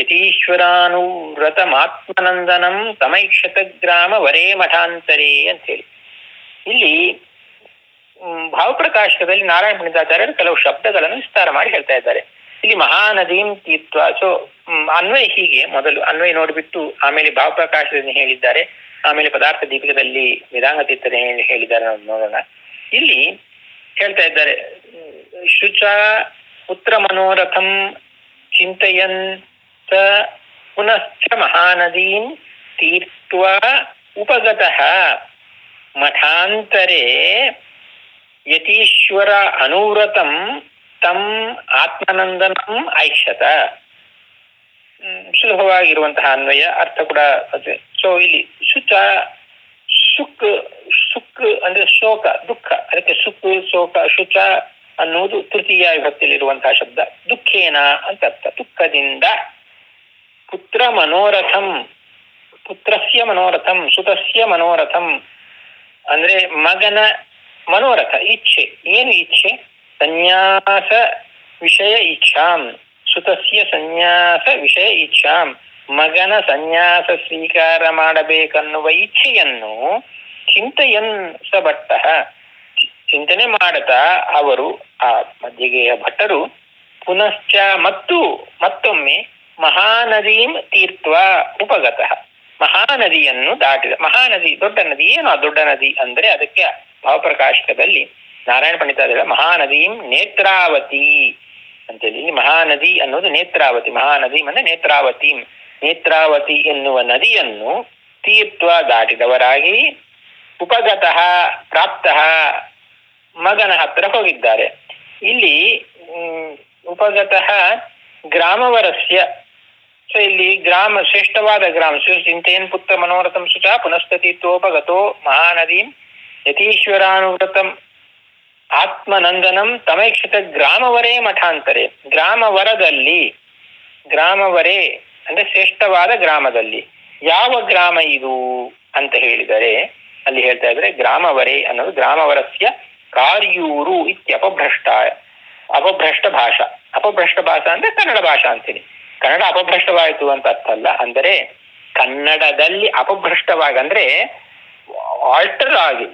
ಯತೀಶ್ವರಾನುವ್ರತಮಾತ್ಮನಂದನಂ ತಮೈಕ್ಷತ ಗ್ರಾಮ ವರೇ ಮಠಾಂತರೇ ಅಂತ ಹೇಳಿ ಇಲ್ಲಿ ಮ್, ಭಾವಪ್ರಕಾಶಕದಲ್ಲಿ ನಾರಾಯಣ ಪಂಡಿತಾಚಾರ್ಯರು ಕೆಲವು ಶಬ್ದಗಳನ್ನು ವಿಸ್ತಾರ ಮಾಡಿ ಹೇಳ್ತಾ ಇದ್ದಾರೆ ಇಲ್ಲಿ ಮಹಾನದೀಂ ತೀರ್ಥ ಸೊ ಅನ್ವಯ ಹೀಗೆ ಮೊದಲು ಅನ್ವಯ ನೋಡಿಬಿಟ್ಟು ಆಮೇಲೆ ಭಾವಪ್ರಕಾಶದಲ್ಲಿ ಹೇಳಿದ್ದಾರೆ ಆಮೇಲೆ ಪದಾರ್ಥ ದೀಪಿಕದಲ್ಲಿ ವೇದಾಂಗ ತೀರ್ಥದ ಹೇಳಿದ್ದಾರೆ ನಾವು ನೋಡೋಣ ಇಲ್ಲಿ ಹೇಳ್ತಾ ಇದ್ದಾರೆ ಹ್ಮ್, ಶುಚ ಪುತ್ರ ಮನೋರಥಂ ಚಿಂತೆಯನ್ ಸ ಪುನಶ್ಚ ಮಹಾನದೀಂ ತೀರ್ಥ ಉಪಗತಃ ಮಠಾಂತರೇ ಯತೀಶ್ವರ ಅನುವ್ರತಂ ತಂ ಆತ್ಮನಂದನಂ ಐಕ್ಷತ ಹ್ಮ್, ಸುಲಭವಾಗಿರುವಂತಹ ಅನ್ವಯ ಅರ್ಥ ಕೂಡ ಅದೇ ಸೊ ಇಲ್ಲಿ ಶುಚ ಸುಕ್ ಸುಕ್ ಅಂದ್ರೆ ಶೋಕ ದುಃಖ ಅದಕ್ಕೆ ಸುಕ್ ಶೋಕ ಶುಚ ಅನ್ನುವುದು ತೃತೀಯ ವಿಭಕ್ತಿಯಲ್ಲಿರುವಂತಹ ಶಬ್ದ ದುಃಖೇನ ಅಂತ ಅರ್ಥ ದುಃಖದಿಂದ ಪುತ್ರ ಮನೋರಥಂ ಪುತ್ರಸ್ಯ ಮನೋರಥಂ ಸುತಸ್ಯ ಮನೋರಥಂ ಅಂದ್ರೆ ಮಗನ ಮನೋರಥ ಇಚ್ಛೆ ಏನು ಇಚ್ಛೆ ಸನ್ಯಾಸ ವಿಷಯ ಇಚ್ಛಾಂ ಸುತಸ್ಯ ಸನ್ಯಾಸ ವಿಷಯ ಇಚ್ಛಾಂ ಮಗನ ಸನ್ಯಾಸ ಸ್ವೀಕಾರ ಮಾಡಬೇಕನ್ನುವ ಇಚ್ಛೆಯನ್ನು ಚಿಂತೆಯನ್ ಸ ಭಟ್ಟ ಚಿಂತನೆ ಮಾಡತಾ ಅವರು ಆ ಮಧ್ಯಗೆಯ ಭಟ್ಟರು ಪುನಶ್ಚ ಮತ್ತು ಮತ್ತೊಮ್ಮೆ ಮಹಾನದೀಂ ತೀರ್ಥ ಉಪಗತಃ ಮಹಾನದಿಯನ್ನು ದಾಟಿದ ಮಹಾನದಿ ದೊಡ್ಡ ನದಿ ಏನು ಆ ದೊಡ್ಡ ನದಿ ಅಂದ್ರೆ ಅದಕ್ಕೆ ಭಾವಪ್ರಕಾಶಕದಲ್ಲಿ ನಾರಾಯಣ ಪಂಡಿತಾದಿಗಳ ಮಹಾನದೀಂ ನೇತ್ರಾವತಿ ಅಂತೇಳಿ ಇಲ್ಲಿ ಮಹಾನದಿ ಅನ್ನೋದು ನೇತ್ರಾವತಿ ಮಹಾನದಿ ಅಂದ್ರೆ ನೇತ್ರಾವತಿ ನೇತ್ರಾವತಿ ಎನ್ನುವ ನದಿಯನ್ನು ತೀರ್ಥ ದಾಟಿದವರಾಗಿ ಉಪಗತಃ ಪ್ರಾಪ್ತಃ ಮಗನ ಹತ್ರ ಹೋಗಿದ್ದಾರೆ ಇಲ್ಲಿ ಹ್ಮ್, ಉಪಗತಃ ಗ್ರಾಮವರಸ್ಯ ಸೊ ಇಲ್ಲಿ ಗ್ರಾಮ ಶ್ರೇಷ್ಠವಾದ ಗ್ರಾಮ ಚಿಂತೆಯನ್ ಪುತ್ರ ಮನೋರಥಂ ಸುಚ ಪುನಸ್ತತೀತ್ವೋಪಗತೋ ಮಹಾನದೀಂ ಯತೀಶ್ವರಾನುವ್ರತಂ ಆತ್ಮನಂದನಂ ತಮೈಕ್ಷಿತ ಗ್ರಾಮವರೇ ಮಠಾಂತರೆ ಗ್ರಾಮವರದಲ್ಲಿ ಗ್ರಾಮವರೇ ಅಂದ್ರೆ ಶ್ರೇಷ್ಠವಾದ ಗ್ರಾಮದಲ್ಲಿ ಯಾವ ಗ್ರಾಮ ಇದು ಅಂತ ಹೇಳಿದರೆ ಅಲ್ಲಿ ಹೇಳ್ತಾ ಇದ್ರೆ ಗ್ರಾಮವರೇ ಅನ್ನೋದು ಗ್ರಾಮವರಸ್ಯ ಕಾರ್ಯೂರು ಇತ್ಯಪಭ್ರಷ್ಟ ಅಪಭ್ರಷ್ಟ ಭಾಷಾ ಅಪಭ್ರಷ್ಟ ಭಾಷಾ ಅಂದ್ರೆ ಕನ್ನಡ ಭಾಷಾ ಅಂತೀನಿ ಕನ್ನಡ ಅಪಭ್ರಷ್ಟವಾಯಿತು ಅಂತ ಅರ್ಥ ಅಲ್ಲ ಅಂದರೆ ಕನ್ನಡದಲ್ಲಿ ಅಪಭ್ರಷ್ಟವಾಗಿ ಅಂದ್ರೆ ಆಲ್ಟರ್ ಆಗಿ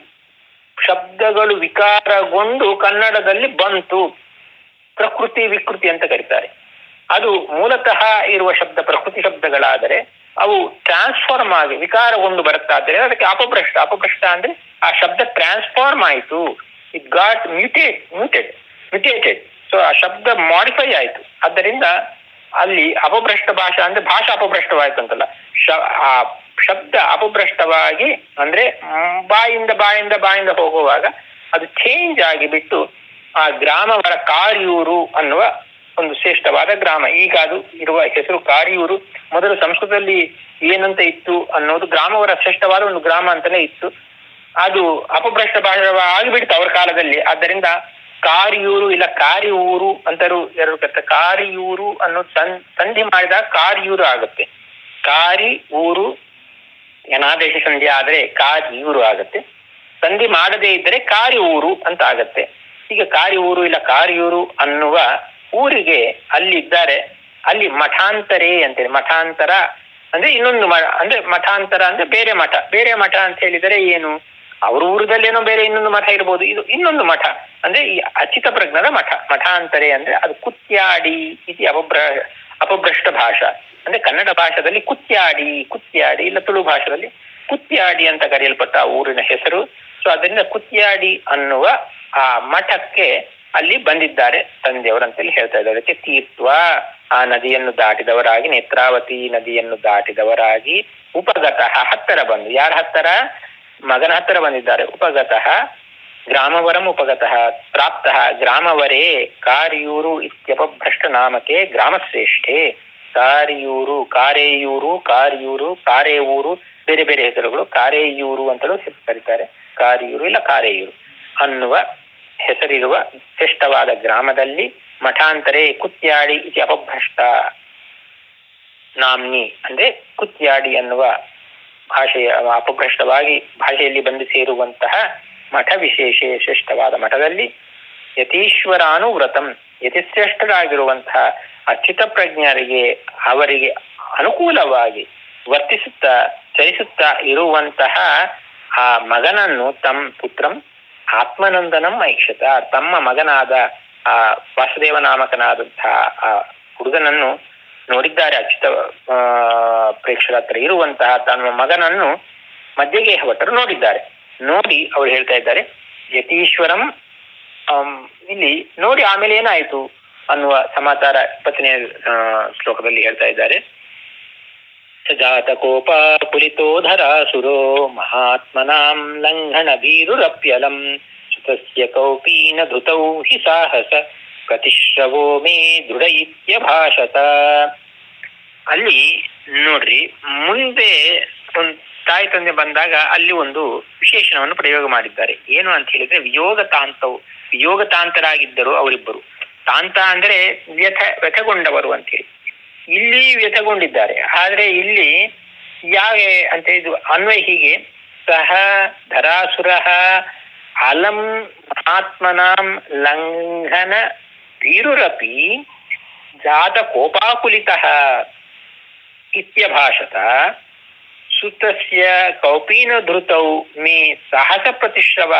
ಶಬ್ದಗಳು ವಿಕಾರಗೊಂಡು ಕನ್ನಡದಲ್ಲಿ ಬಂತು ಪ್ರಕೃತಿ ವಿಕೃತಿ ಅಂತ ಕರೀತಾರೆ ಅದು ಮೂಲತಃ ಇರುವ ಶಬ್ದ ಪ್ರಕೃತಿ ಶಬ್ದಗಳಾದರೆ ಅವು ಟ್ರಾನ್ಸ್ಫಾರ್ಮ್ ಆಗಿ ವಿಕಾರಗೊಂಡು ಬರುತ್ತಾದರೆ ಅದಕ್ಕೆ ಅಪಭ್ರಷ್ಟ ಅಪಭ್ರಷ್ಟ ಅಂದ್ರೆ ಆ ಶಬ್ದ ಟ್ರಾನ್ಸ್ಫಾರ್ಮ್ ಆಯಿತು it got mutate muted mutated so ಆ ಶಬ್ದ ಮಾಡಿಫೈ ಆಯಿತು ಆದ್ದರಿಂದ ಅಲ್ಲಿ ಅಪಭ್ರಷ್ಟ ಭಾಷಾ ಅಂದ್ರೆ ಭಾಷಾ ಅಪಭ್ರಷ್ಟವಾಯಿತು ಅಂತಲ್ಲ ಶ- ಆ ಶಬ್ದ ಅಪಭ್ರಷ್ಟವಾಗಿ ಅಂದ್ರೆ ಮ್, ಬಾಯಿಂದ ಬಾಯಿಂದ ಬಾಯಿಂದ ಹೋಗುವಾಗ ಅದು ಚೇಂಜ್ ಆಗಿ ಬಿಟ್ಟು ಆ ಗ್ರಾಮವರ ಕಾರಿಯೂರು ಅನ್ನುವ ಒಂದು ಶ್ರೇಷ್ಠವಾದ ಗ್ರಾಮ ಈಗ ಅದು ಇರುವ ಹೆಸರು ಕಾರಿಯೂರು ಮೊದಲು ಸಂಸ್ಕೃತದಲ್ಲಿ ಏನಂತ ಇತ್ತು ಅನ್ನೋದು ಗ್ರಾಮವರ ಶ್ರೇಷ್ಠವಾದ ಒಂದು ಗ್ರಾಮ ಅಂತಲೇ ಇತ್ತು ಅದು ಅಪಭ್ರಷ್ಟ ಭಾಷೆ ಆಗಿಬಿಡ್ತು ಅವ್ರ ಕಾಲದಲ್ಲಿ ಆದ್ದರಿಂದ ಕಾರಿಯೂರು ಇಲ್ಲ ಕಾರಿ ಊರು ಅಂತರೂ ಎರಡು ಕರ್ತಾರೆ ಕಾರಿಯೂರು ಅನ್ನೋದು ಸಂ- ಸಂಧಿ ಮಾಡಿದಾಗ ಕಾರಿಯೂರು ಆಗುತ್ತೆ ಕಾರಿ ಊರು ಯನಾದೇಶ ಸಂಧಿ ಆದ್ರೆ ಕಾರಿಯೂರು ಆಗುತ್ತೆ ಸಂಧಿ ಮಾಡದೇ ಇದ್ದರೆ ಕಾರಿ ಊರು ಅಂತ ಆಗತ್ತೆ ಈಗ ಕಾರಿ ಊರು ಇಲ್ಲ ಕಾರಿಯೂರು ಅನ್ನುವ ಊರಿಗೆ ಅಲ್ಲಿ ಇದ್ದಾರೆ ಅಲ್ಲಿ ಮಠಾಂತರೇ ಅಂತೇಳಿ ಮಠಾಂತರ ಅಂದ್ರೆ ಇನ್ನೊಂದು ಮ ಅಂದ್ರೆ ಮಠಾಂತರ ಅಂದ್ರೆ ಬೇರೆ ಮಠ ಬೇರೆ ಮಠ ಅಂತ ಹೇಳಿದರೆ ಏನು ಅವ್ರ ಊರದಲ್ಲೇನೋ ಬೇರೆ ಇನ್ನೊಂದು ಮಠ ಇರ್ಬೋದು ಇದು ಇನ್ನೊಂದು ಮಠ ಅಂದ್ರೆ ಈ ಅಚಿತ ಪ್ರಜ್ಞದ ಮಠ ಮಠಾಂತರೆ ಅಂದ್ರೆ ಅದು ಕುತ್ಯಾಡಿ ಇದು ಅಪಭ್ರ ಅಪಭ್ರಷ್ಟ ಭಾಷಾ ಅಂದ್ರೆ ಕನ್ನಡ ಭಾಷೆಯಲ್ಲಿ ಕುತ್ಯಾಡಿ ಕುತ್ಯಾಡಿ ಇಲ್ಲ ತುಳು ಭಾಷೆಯಲ್ಲಿ ಕುತ್ಯಾಡಿ ಅಂತ ಕರೆಯಲ್ಪಟ್ಟ ಆ ಊರಿನ ಹೆಸರು ಸೊ ಅದರಿಂದ ಕುತ್ಯಾಡಿ ಅನ್ನುವ ಆ ಮಠಕ್ಕೆ ಅಲ್ಲಿ ಬಂದಿದ್ದಾರೆ ತಂದೆಯವರು ಅಂತೇಳಿ ಹೇಳ್ತಾ ಇದ್ದಾರೆ ಅದಕ್ಕೆ ತೀರ್ಥ ಆ ನದಿಯನ್ನು ದಾಟಿದವರಾಗಿ ನೇತ್ರಾವತಿ ನದಿಯನ್ನು ದಾಟಿದವರಾಗಿ ಉಪಗತಃ ಹತ್ತರ ಬಂದು ಯಾರ ಹತ್ತರ ಮಗನ ಹತ್ತಿರ ಬಂದಿದ್ದಾರೆ ಉಪಗತಃ ಗ್ರಾಮವರಂ ಉಪಗತಃ ಪ್ರಾಪ್ತಃ ಗ್ರಾಮವರೇ ಕಾರಿಯೂರು ಇತ್ಯಪಭ್ರಷ್ಟ ನಾಮಕೆ ಗ್ರಾಮಶ್ರೇಷ್ಠೆ ಕಾರಿಯೂರು ಕಾರೇಯೂರು ಕಾರಿಯೂರು ಕಾರೇಯೂರು ಬೇರೆ ಬೇರೆ ಹೆಸರುಗಳು ಕಾರೇಯೂರು ಅಂತಲೂ ಹೆಸರು ಕರೀತಾರೆ ಕಾರಿಯೂರು ಇಲ್ಲ ಕಾರೇಯೂರು ಅನ್ನುವ ಹೆಸರಿರುವ ಶ್ರೇಷ್ಠವಾದ ಗ್ರಾಮದಲ್ಲಿ ಮಠಾಂತರೇ ಕುತ್ಯಾಡಿ ಇತಿ ಅಪಭ್ರಷ್ಟ ನಾಮ್ನಿ ಅಂದ್ರೆ ಕುತ್ಯಾಡಿ ಅನ್ನುವ ಭಾಷೆಯ ಅಪಭ್ರಷ್ಟವಾಗಿ ಭಾಷೆಯಲ್ಲಿ ಬಂದು ಸೇರುವಂತಹ ಮಠ ವಿಶೇಷ ಶ್ರೇಷ್ಠವಾದ ಮಠದಲ್ಲಿ ಯತೀಶ್ವರಾನುವ್ರತಂ ಯತಿಶ್ರೇಷ್ಠರಾಗಿರುವಂತಹ ಅಚ್ಯುತ ಪ್ರಜ್ಞರಿಗೆ ಅವರಿಗೆ ಅನುಕೂಲವಾಗಿ ವರ್ತಿಸುತ್ತಾ ಚಲಿಸುತ್ತಾ ಇರುವಂತಹ ಆ ಮಗನನ್ನು ತಮ್ಮ ಪುತ್ರಂ ಆತ್ಮನಂದನಂ ಐಕ್ಷತ ತಮ್ಮ ಮಗನಾದ ಆ ವಾಸುದೇವ ನಾಮಕನಾದಂತಹ ಆ ಹುಡುಗನನ್ನು ನೋಡಿದ್ದಾರೆ ಅಚ್ಯುತ ಆ, ಪ್ರೇಕ್ಷರ ಹತ್ರ ಇರುವಂತಹ ತನ್ನ ಮಗನನ್ನು ಮಧ್ಯಗೆ ಭಟ್ಟರು ನೋಡಿದ್ದಾರೆ ನೋಡಿ ಅವ್ರು ಹೇಳ್ತಾ ಇದ್ದಾರೆ ಯತೀಶ್ವರಂ ಆಮ್, ಇಲ್ಲಿ ನೋಡಿ ಆಮೇಲೆ ಏನಾಯ್ತು ಅನ್ನುವ ಸಮಾಚಾರ ಇಪ್ಪತ್ತನೇ ಆ, ಶ್ಲೋಕದಲ್ಲಿ ಹೇಳ್ತಾ ಇದ್ದಾರೆ ಸಜಾತ ಕೋಪ ಪುಲಿತೋ ಧರಾಸುರೋ ಮಹಾತ್ಮನಾಂ ಲಂಘನ ಭೀರುರಪ್ಯಲಂ ಸುತಸ್ಯ ಕೌಪೀನ ಧೃತೌ ಹಿ ಸಾಹಸ ಪ್ರತಿಶ್ರವೋ ಮೇ ದೃಢ ಇತ್ಯಭಾಷತ ಅಲ್ಲಿ ನೋಡ್ರಿ ಮುಂದೆ ಒಂದು ತಾಯಿ ತಂದೆ ಬಂದಾಗ ಅಲ್ಲಿ ಒಂದು ವಿಶೇಷಣವನ್ನು ಪ್ರಯೋಗ ಮಾಡಿದ್ದಾರೆ ಏನು ಅಂತ ಹೇಳಿದ್ರೆ ವಿಯೋಗ ತಾಂತವು ವಿಯೋಗ ತಾಂತರಾಗಿದ್ದರು ಅವರಿಬ್ಬರು ತಾಂತ ಅಂದ್ರೆ ವ್ಯಥ ವ್ಯಥಗೊಂಡವರು ಅಂತೇಳಿ ಇಲ್ಲಿ ವ್ಯಥಗೊಂಡಿದ್ದಾರೆ ಆದ್ರೆ ಇಲ್ಲಿ ಯಾವೆ ಅಂತ ಇದು ಅನ್ವಯ ಹೀಗೆ ಸಹ ಧರಾಸುರ ಅಲಂ ಮಹಾತ್ಮನಾಂ ಲಂಘನ ವೀರುರಪಿ ಜಾತ ಕೋಪಾಕುಲಿತಃ ಇತ್ಯಭಾಷತ ಸುತಸ್ಯ ಕೌಪೀನಧೃತೌ ಮೇ ಸಾಹಸ ಪ್ರತಿಶ್ರವ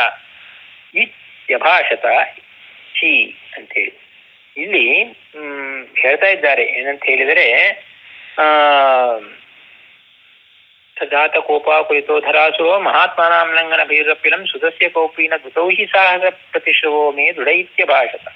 ಇತ್ಯಭಾಷತ ಚಿ ಅಂತೇಳಿ ಇಲ್ಲಿ ಹ್ಮ್, ಹೇಳ್ತಾ ಇದ್ದಾರೆ ಏನಂತ ಹೇಳಿದರೆ ಆ ಜಾತ ಕೋಪಾಕುಲಿತೋ ಧರಾಸುರೋ ಮಹಾತ್ಮನಾಂ ಲಂಘನ ಭೈರಪಿಲಂ ಸುತಸ್ಯ ಕೌಪೀನ ಧೃತೌ ಹಿ ಸಾಹಸ ಪ್ರತಿಶ್ರವೋ ಮೇ ದೃಢೈತ್ಯ ಭಾಷತ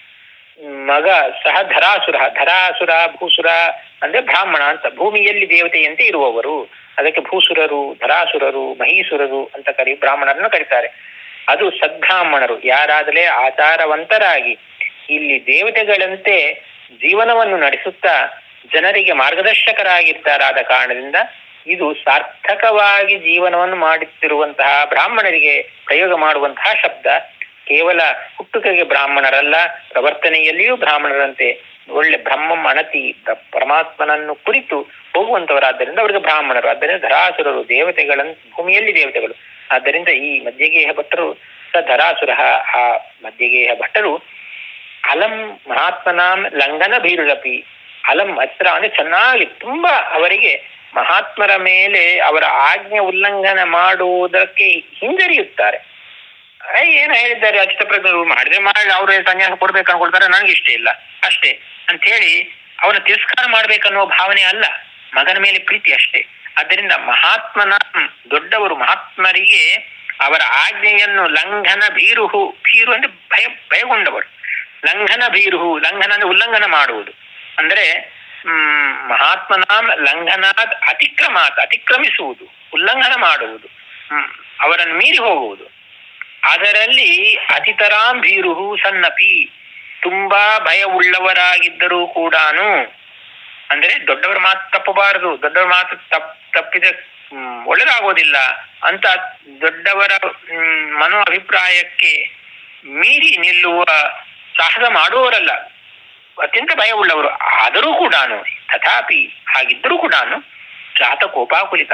ಮಗ ಸಹ ಧರಾಸುರ ಧರಾಸುರ ಭೂಸುರ ಅಂದ್ರೆ ಬ್ರಾಹ್ಮಣ ಅಂತ ಭೂಮಿಯಲ್ಲಿ ದೇವತೆಯಂತೆ ಇರುವವರು ಅದಕ್ಕೆ ಭೂಸುರರು ಧರಾಸುರರು ಮಹೀಸುರರು ಅಂತ ಕರಿ ಬ್ರಾಹ್ಮಣರನ್ನು ಕರೀತಾರೆ ಅದು ಸದ್ಬ್ರಾಹ್ಮಣರು ಯಾರಾದಲೇ ಆಚಾರವಂತರಾಗಿ ಇಲ್ಲಿ ದೇವತೆಗಳಂತೆ ಜೀವನವನ್ನು ನಡೆಸುತ್ತಾ ಜನರಿಗೆ ಮಾರ್ಗದರ್ಶಕರಾಗಿರ್ತಾರಾದ ಕಾರಣದಿಂದ ಇದು ಸಾರ್ಥಕವಾಗಿ ಜೀವನವನ್ನು ಮಾಡುತ್ತಿರುವಂತಹ ಬ್ರಾಹ್ಮಣರಿಗೆ ಪ್ರಯೋಗ ಮಾಡುವಂತಹ ಶಬ್ದ ಕೇವಲ ಹುಟ್ಟುಕೆಗೆ ಬ್ರಾಹ್ಮಣರಲ್ಲ ಪ್ರವರ್ತನೆಯಲ್ಲಿಯೂ ಬ್ರಾಹ್ಮಣರಂತೆ ಒಳ್ಳೆ ಬ್ರಹ್ಮಂ ಅಣತಿ ಪ್ರ- ಪರಮಾತ್ಮನನ್ನು ಕುರಿತು ಹೋಗುವಂತವರಾದ್ದರಿಂದ ಅವರಿಗೆ ಬ್ರಾಹ್ಮಣರು ಆದ್ದರಿಂದ ಧರಾಸುರರು ದೇವತೆಗಳನ್ನು ಭೂಮಿಯಲ್ಲಿ ದೇವತೆಗಳು ಆದ್ದರಿಂದ ಈ ಮಧ್ಯಗೇಹ ಭಟ್ಟರು ಸ ಧರಾಸುರ ಆ ಮಧ್ಯಗೇಹ ಭಟ್ಟರು ಅಲಂ ಮಹಾತ್ಮನಾಂ ಲಂಘನ ಭೀರುಳಪಿ ಅಲಂ ಹತ್ರ ಅಂದ್ರೆ ಚೆನ್ನಾಗಿ ತುಂಬಾ ಅವರಿಗೆ ಮಹಾತ್ಮರ ಮೇಲೆ ಅವರ ಆಜ್ಞೆ ಉಲ್ಲಂಘನ ಮಾಡುವುದಕ್ಕೆ ಹಿಂಜರಿಯುತ್ತಾರೆ ಆ, ಏನು ಹೇಳಿದ್ದಾರೆ ಅಚಿತ ಪ್ರಜ್ಞರು ಮಾಡಿದ್ರೆ ಮಾಡಿ ಅವ್ರು ಸನ್ಯಾಸ ಕೊಡ್ಬೇಕು ಅನ್ಕೊಳ್ತಾರೆ ನನಗೆ ಇಷ್ಟ ಇಲ್ಲ ಅಷ್ಟೇ ಅಂತ ಹೇಳಿ ಅವನ ತಿರಸ್ಕಾರ ಮಾಡ್ಬೇಕನ್ನೋ ಭಾವನೆ ಅಲ್ಲ ಮಗನ ಮೇಲೆ ಪ್ರೀತಿ ಅಷ್ಟೇ ಆದ್ದರಿಂದ ಮಹಾತ್ಮನ ದೊಡ್ಡವರು ಮಹಾತ್ಮರಿಗೆ ಅವರ ಆಜ್ಞೆಯನ್ನು ಲಂಘನ ಭೀರುಹು ಭೀರು ಅಂದ್ರೆ ಭಯ ಭಯಗೊಂಡವರು ಲಂಘನ ಭೀರುಹು ಲಂಘನ ಅಂದ್ರೆ ಉಲ್ಲಂಘನ ಮಾಡುವುದು ಅಂದ್ರೆ ಹ್ಮ್ ಮಹಾತ್ಮನಾಂ ಲಂಘನಾತ್ ಅತಿಕ್ರಮಾತ್ ಅತಿಕ್ರಮಿಸುವುದು ಉಲ್ಲಂಘನ ಮಾಡುವುದು ಹ್ಮ್ ಅವರನ್ನು ಮೀರಿ ಹೋಗುವುದು ಅದರಲ್ಲಿ ಅತಿತರಾಂ ಭೀರುಹು ಸನ್ನಪಿ ತುಂಬಾ ಭಯ ಉಳ್ಳವರಾಗಿದ್ದರೂ ಕೂಡಾನು ಅಂದ್ರೆ ದೊಡ್ಡವರ ಮಾತು ತಪ್ಪಬಾರದು ದೊಡ್ಡವರ ಮಾತು ತಪ್ ತಪ್ಪಿದ ಹ್ಮ್, ಒಳ್ಳೆದಾಗೋದಿಲ್ಲ ಅಂತ ದೊಡ್ಡವರ ಹ್ಮ್, ಮನೋ ಅಭಿಪ್ರಾಯಕ್ಕೆ ಮೀರಿ ನಿಲ್ಲುವ ಸಾಹಸ ಮಾಡುವವರಲ್ಲ ಅತ್ಯಂತ ಭಯ ಉಳ್ಳವರು ಆದರೂ ಕೂಡ ತಥಾಪಿ ಹಾಗಿದ್ದರೂ ಕೂಡ ಜಾತ ಕೋಪಾಕುಲಿತ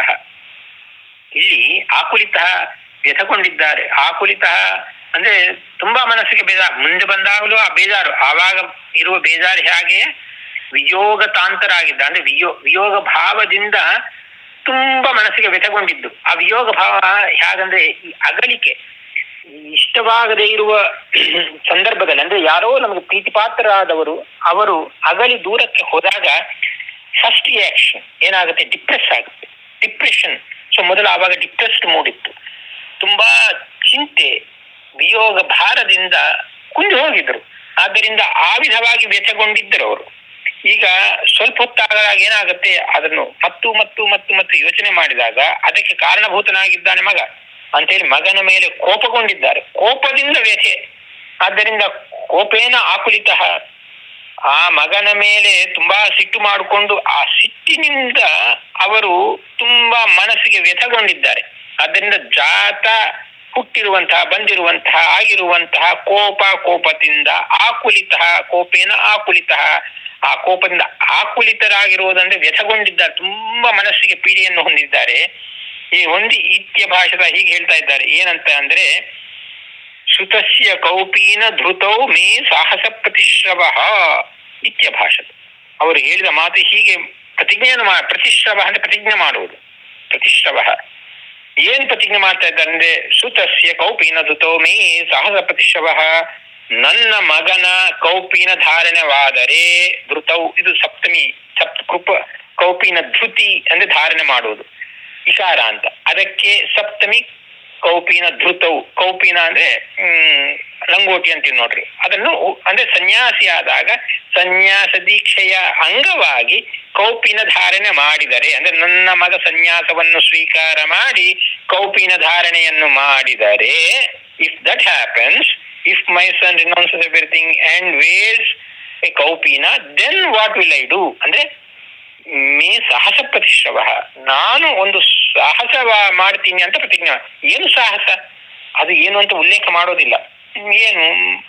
ಇಲ್ಲಿ ಆಕುಲಿತ ವ್ಯಥಗೊಂಡಿದ್ದಾರೆ ಆಕುಲಿತ ಅಂದ್ರೆ ತುಂಬಾ ಮನಸ್ಸಿಗೆ ಬೇಜಾರು ಮುಂದೆ ಬಂದಾಗಲೂ ಆ ಬೇಜಾರು ಆವಾಗ ಇರುವ ಬೇಜಾರು ಹೇಗೆ ವಿಯೋಗ ತಾಂತರಾಗಿದ್ದ ಅಂದ್ರೆ ವಿಯೋ ವಿಯೋಗ ಭಾವದಿಂದ ತುಂಬಾ ಮನಸ್ಸಿಗೆ ವ್ಯಥಗೊಂಡಿದ್ದು ಆ ವಿಯೋಗ ಭಾವ ಹೇಗಂದ್ರೆ ಈ ಅಗಲಿಕೆ ಈ ಇಷ್ಟವಾಗದೇ ಇರುವ ಸಂದರ್ಭದಲ್ಲಿ ಅಂದ್ರೆ ಯಾರೋ ನಮಗೆ ಪ್ರೀತಿಪಾತ್ರರಾದವರು ಅವರು ಅಗಲಿ ದೂರಕ್ಕೆ ಹೋದಾಗ ಫಸ್ಟ್ ರಿಯಾಕ್ಷನ್ ಏನಾಗುತ್ತೆ ಡಿಪ್ರೆಸ್ ಆಗುತ್ತೆ ಡಿಪ್ರೆಷನ್ ಸೊ ಮೊದಲು ಆವಾಗ ಡಿಪ್ರೆಸ್ಡ್ ಮೂಡಿತ್ತು ತುಂಬಾ ಚಿಂತೆ ವಿಯೋಗ ಭಾರದಿಂದ ಕುಂದು ಹೋಗಿದ್ರು ಆದ್ದರಿಂದ ಆ ವಿಧವಾಗಿ ವ್ಯಥಗೊಂಡಿದ್ದರು ಅವರು ಈಗ ಸ್ವಲ್ಪ ಹೊತ್ತಾದಾಗ ಏನಾಗುತ್ತೆ ಅದನ್ನು ಮತ್ತು ಮತ್ತು ಮತ್ತು ಮತ್ತು ಯೋಚನೆ ಮಾಡಿದಾಗ ಅದಕ್ಕೆ ಕಾರಣಭೂತನಾಗಿದ್ದಾನೆ ಮಗ ಅಂತೇಳಿ ಮಗನ ಮೇಲೆ ಕೋಪಗೊಂಡಿದ್ದಾರೆ ಕೋಪದಿಂದ ವ್ಯಥೆ ಆದ್ದರಿಂದ ಕೋಪೇನ ಆಕುಲಿತ ಆ ಮಗನ ಮೇಲೆ ತುಂಬಾ ಸಿಟ್ಟು ಮಾಡಿಕೊಂಡು ಆ ಸಿಟ್ಟಿನಿಂದ ಅವರು ತುಂಬಾ ಮನಸ್ಸಿಗೆ ವ್ಯಥಗೊಂಡಿದ್ದಾರೆ ಆದ್ದರಿಂದ ಜಾತ ಹುಟ್ಟಿರುವಂತಹ ಬಂದಿರುವಂತಹ ಆಗಿರುವಂತಹ ಕೋಪ ಕೋಪದಿಂದ ಆಕುಲಿತ ಕೋಪೇನ ಆಕುಲಿತ ಆ ಕೋಪದಿಂದ ಆಕುಲಿತರಾಗಿರುವುದಂದ್ರೆ ವ್ಯಥಗೊಂಡಿದ್ದಾರೆ ತುಂಬಾ ಮನಸ್ಸಿಗೆ ಪೀಡೆಯನ್ನು ಹೊಂದಿದ್ದಾರೆ ಈ ಹೊಂದಿ ಇತ್ಯ ಭಾಷದ ಹೀಗೆ ಹೇಳ್ತಾ ಇದ್ದಾರೆ ಏನಂತ ಅಂದ್ರೆ ಸುತಸ್ಯ ಕೌಪೀನ ಧೃತೌ ಮೇ ಸಾಹಸ ಪ್ರತಿಶ್ರವ ಇತ್ಯ ಭಾಷದ ಅವರು ಹೇಳಿದ ಮಾತು ಹೀಗೆ ಪ್ರತಿಜ್ಞೆಯನ್ನು ಮಾ ಪ್ರತಿಶ್ರವ ಅಂದ್ರೆ ಪ್ರತಿಜ್ಞೆ ಮಾಡುವುದು ಪ್ರತಿಶ್ರವ ಏನ್ ಪ್ರತಿಜ್ಞೆ ಮಾಡ್ತಾ ಇದ್ದಾರೆ ಅಂದ್ರೆ ಸುತಸ್ಯ ಕೌಪೀನ ಧೃತೌ ಮೇ ಸಾಹಸ ಪ್ರತಿಶ್ರವ ನನ್ನ ಮಗನ ಕೌಪಿನ ಧಾರಣವಾದರೆ ಧೃತೌ ಇದು ಸಪ್ತಮಿ ಸಪ್ತ ಕೃಪ ಕೌಪಿನ ಧೃತಿ ಅಂದ್ರೆ ಧಾರಣೆ ಮಾಡುವುದು ಇಕಾರ ಅಂತ ಅದಕ್ಕೆ ಸಪ್ತಮಿ ಕೌಪಿನ ಧೃತೌ ಕೌಪಿನ ಅಂದ್ರೆ ಹ್ಮ್ ಲಂಗೋಟಿ ಅಂತೀವಿ ನೋಡ್ರಿ ಅದನ್ನು ಉ- ಅಂದ್ರೆ ಸನ್ಯಾಸಿ ಆದಾಗ ಸನ್ಯಾಸ ದೀಕ್ಷೆಯ ಅಂಗವಾಗಿ ಕೌಪಿನ ಧಾರಣೆ ಮಾಡಿದರೆ ಅಂದ್ರೆ ನನ್ನ ಮಗ ಸನ್ಯಾಸವನ್ನು ಸ್ವೀಕಾರ ಮಾಡಿ ಕೌಪಿನ ಧಾರಣೆಯನ್ನು ಮಾಡಿದರೆ if that happens if my son renounces everything and wears a ಕೌಪಿನ then what will I do ಅಂದ್ರೆ ಮೇ ಸಾಹಸ ಪ್ರತಿಶ್ರವ ನಾನು ಒಂದು ಸಾಹಸ ಮಾಡ್ತೀನಿ ಅಂತ ಪ್ರತಿಜ್ಞೆ ಏನು ಸಾಹಸ ಅದು ಏನು ಅಂತ ಉಲ್ಲೇಖ ಮಾಡೋದಿಲ್ಲ ಏನು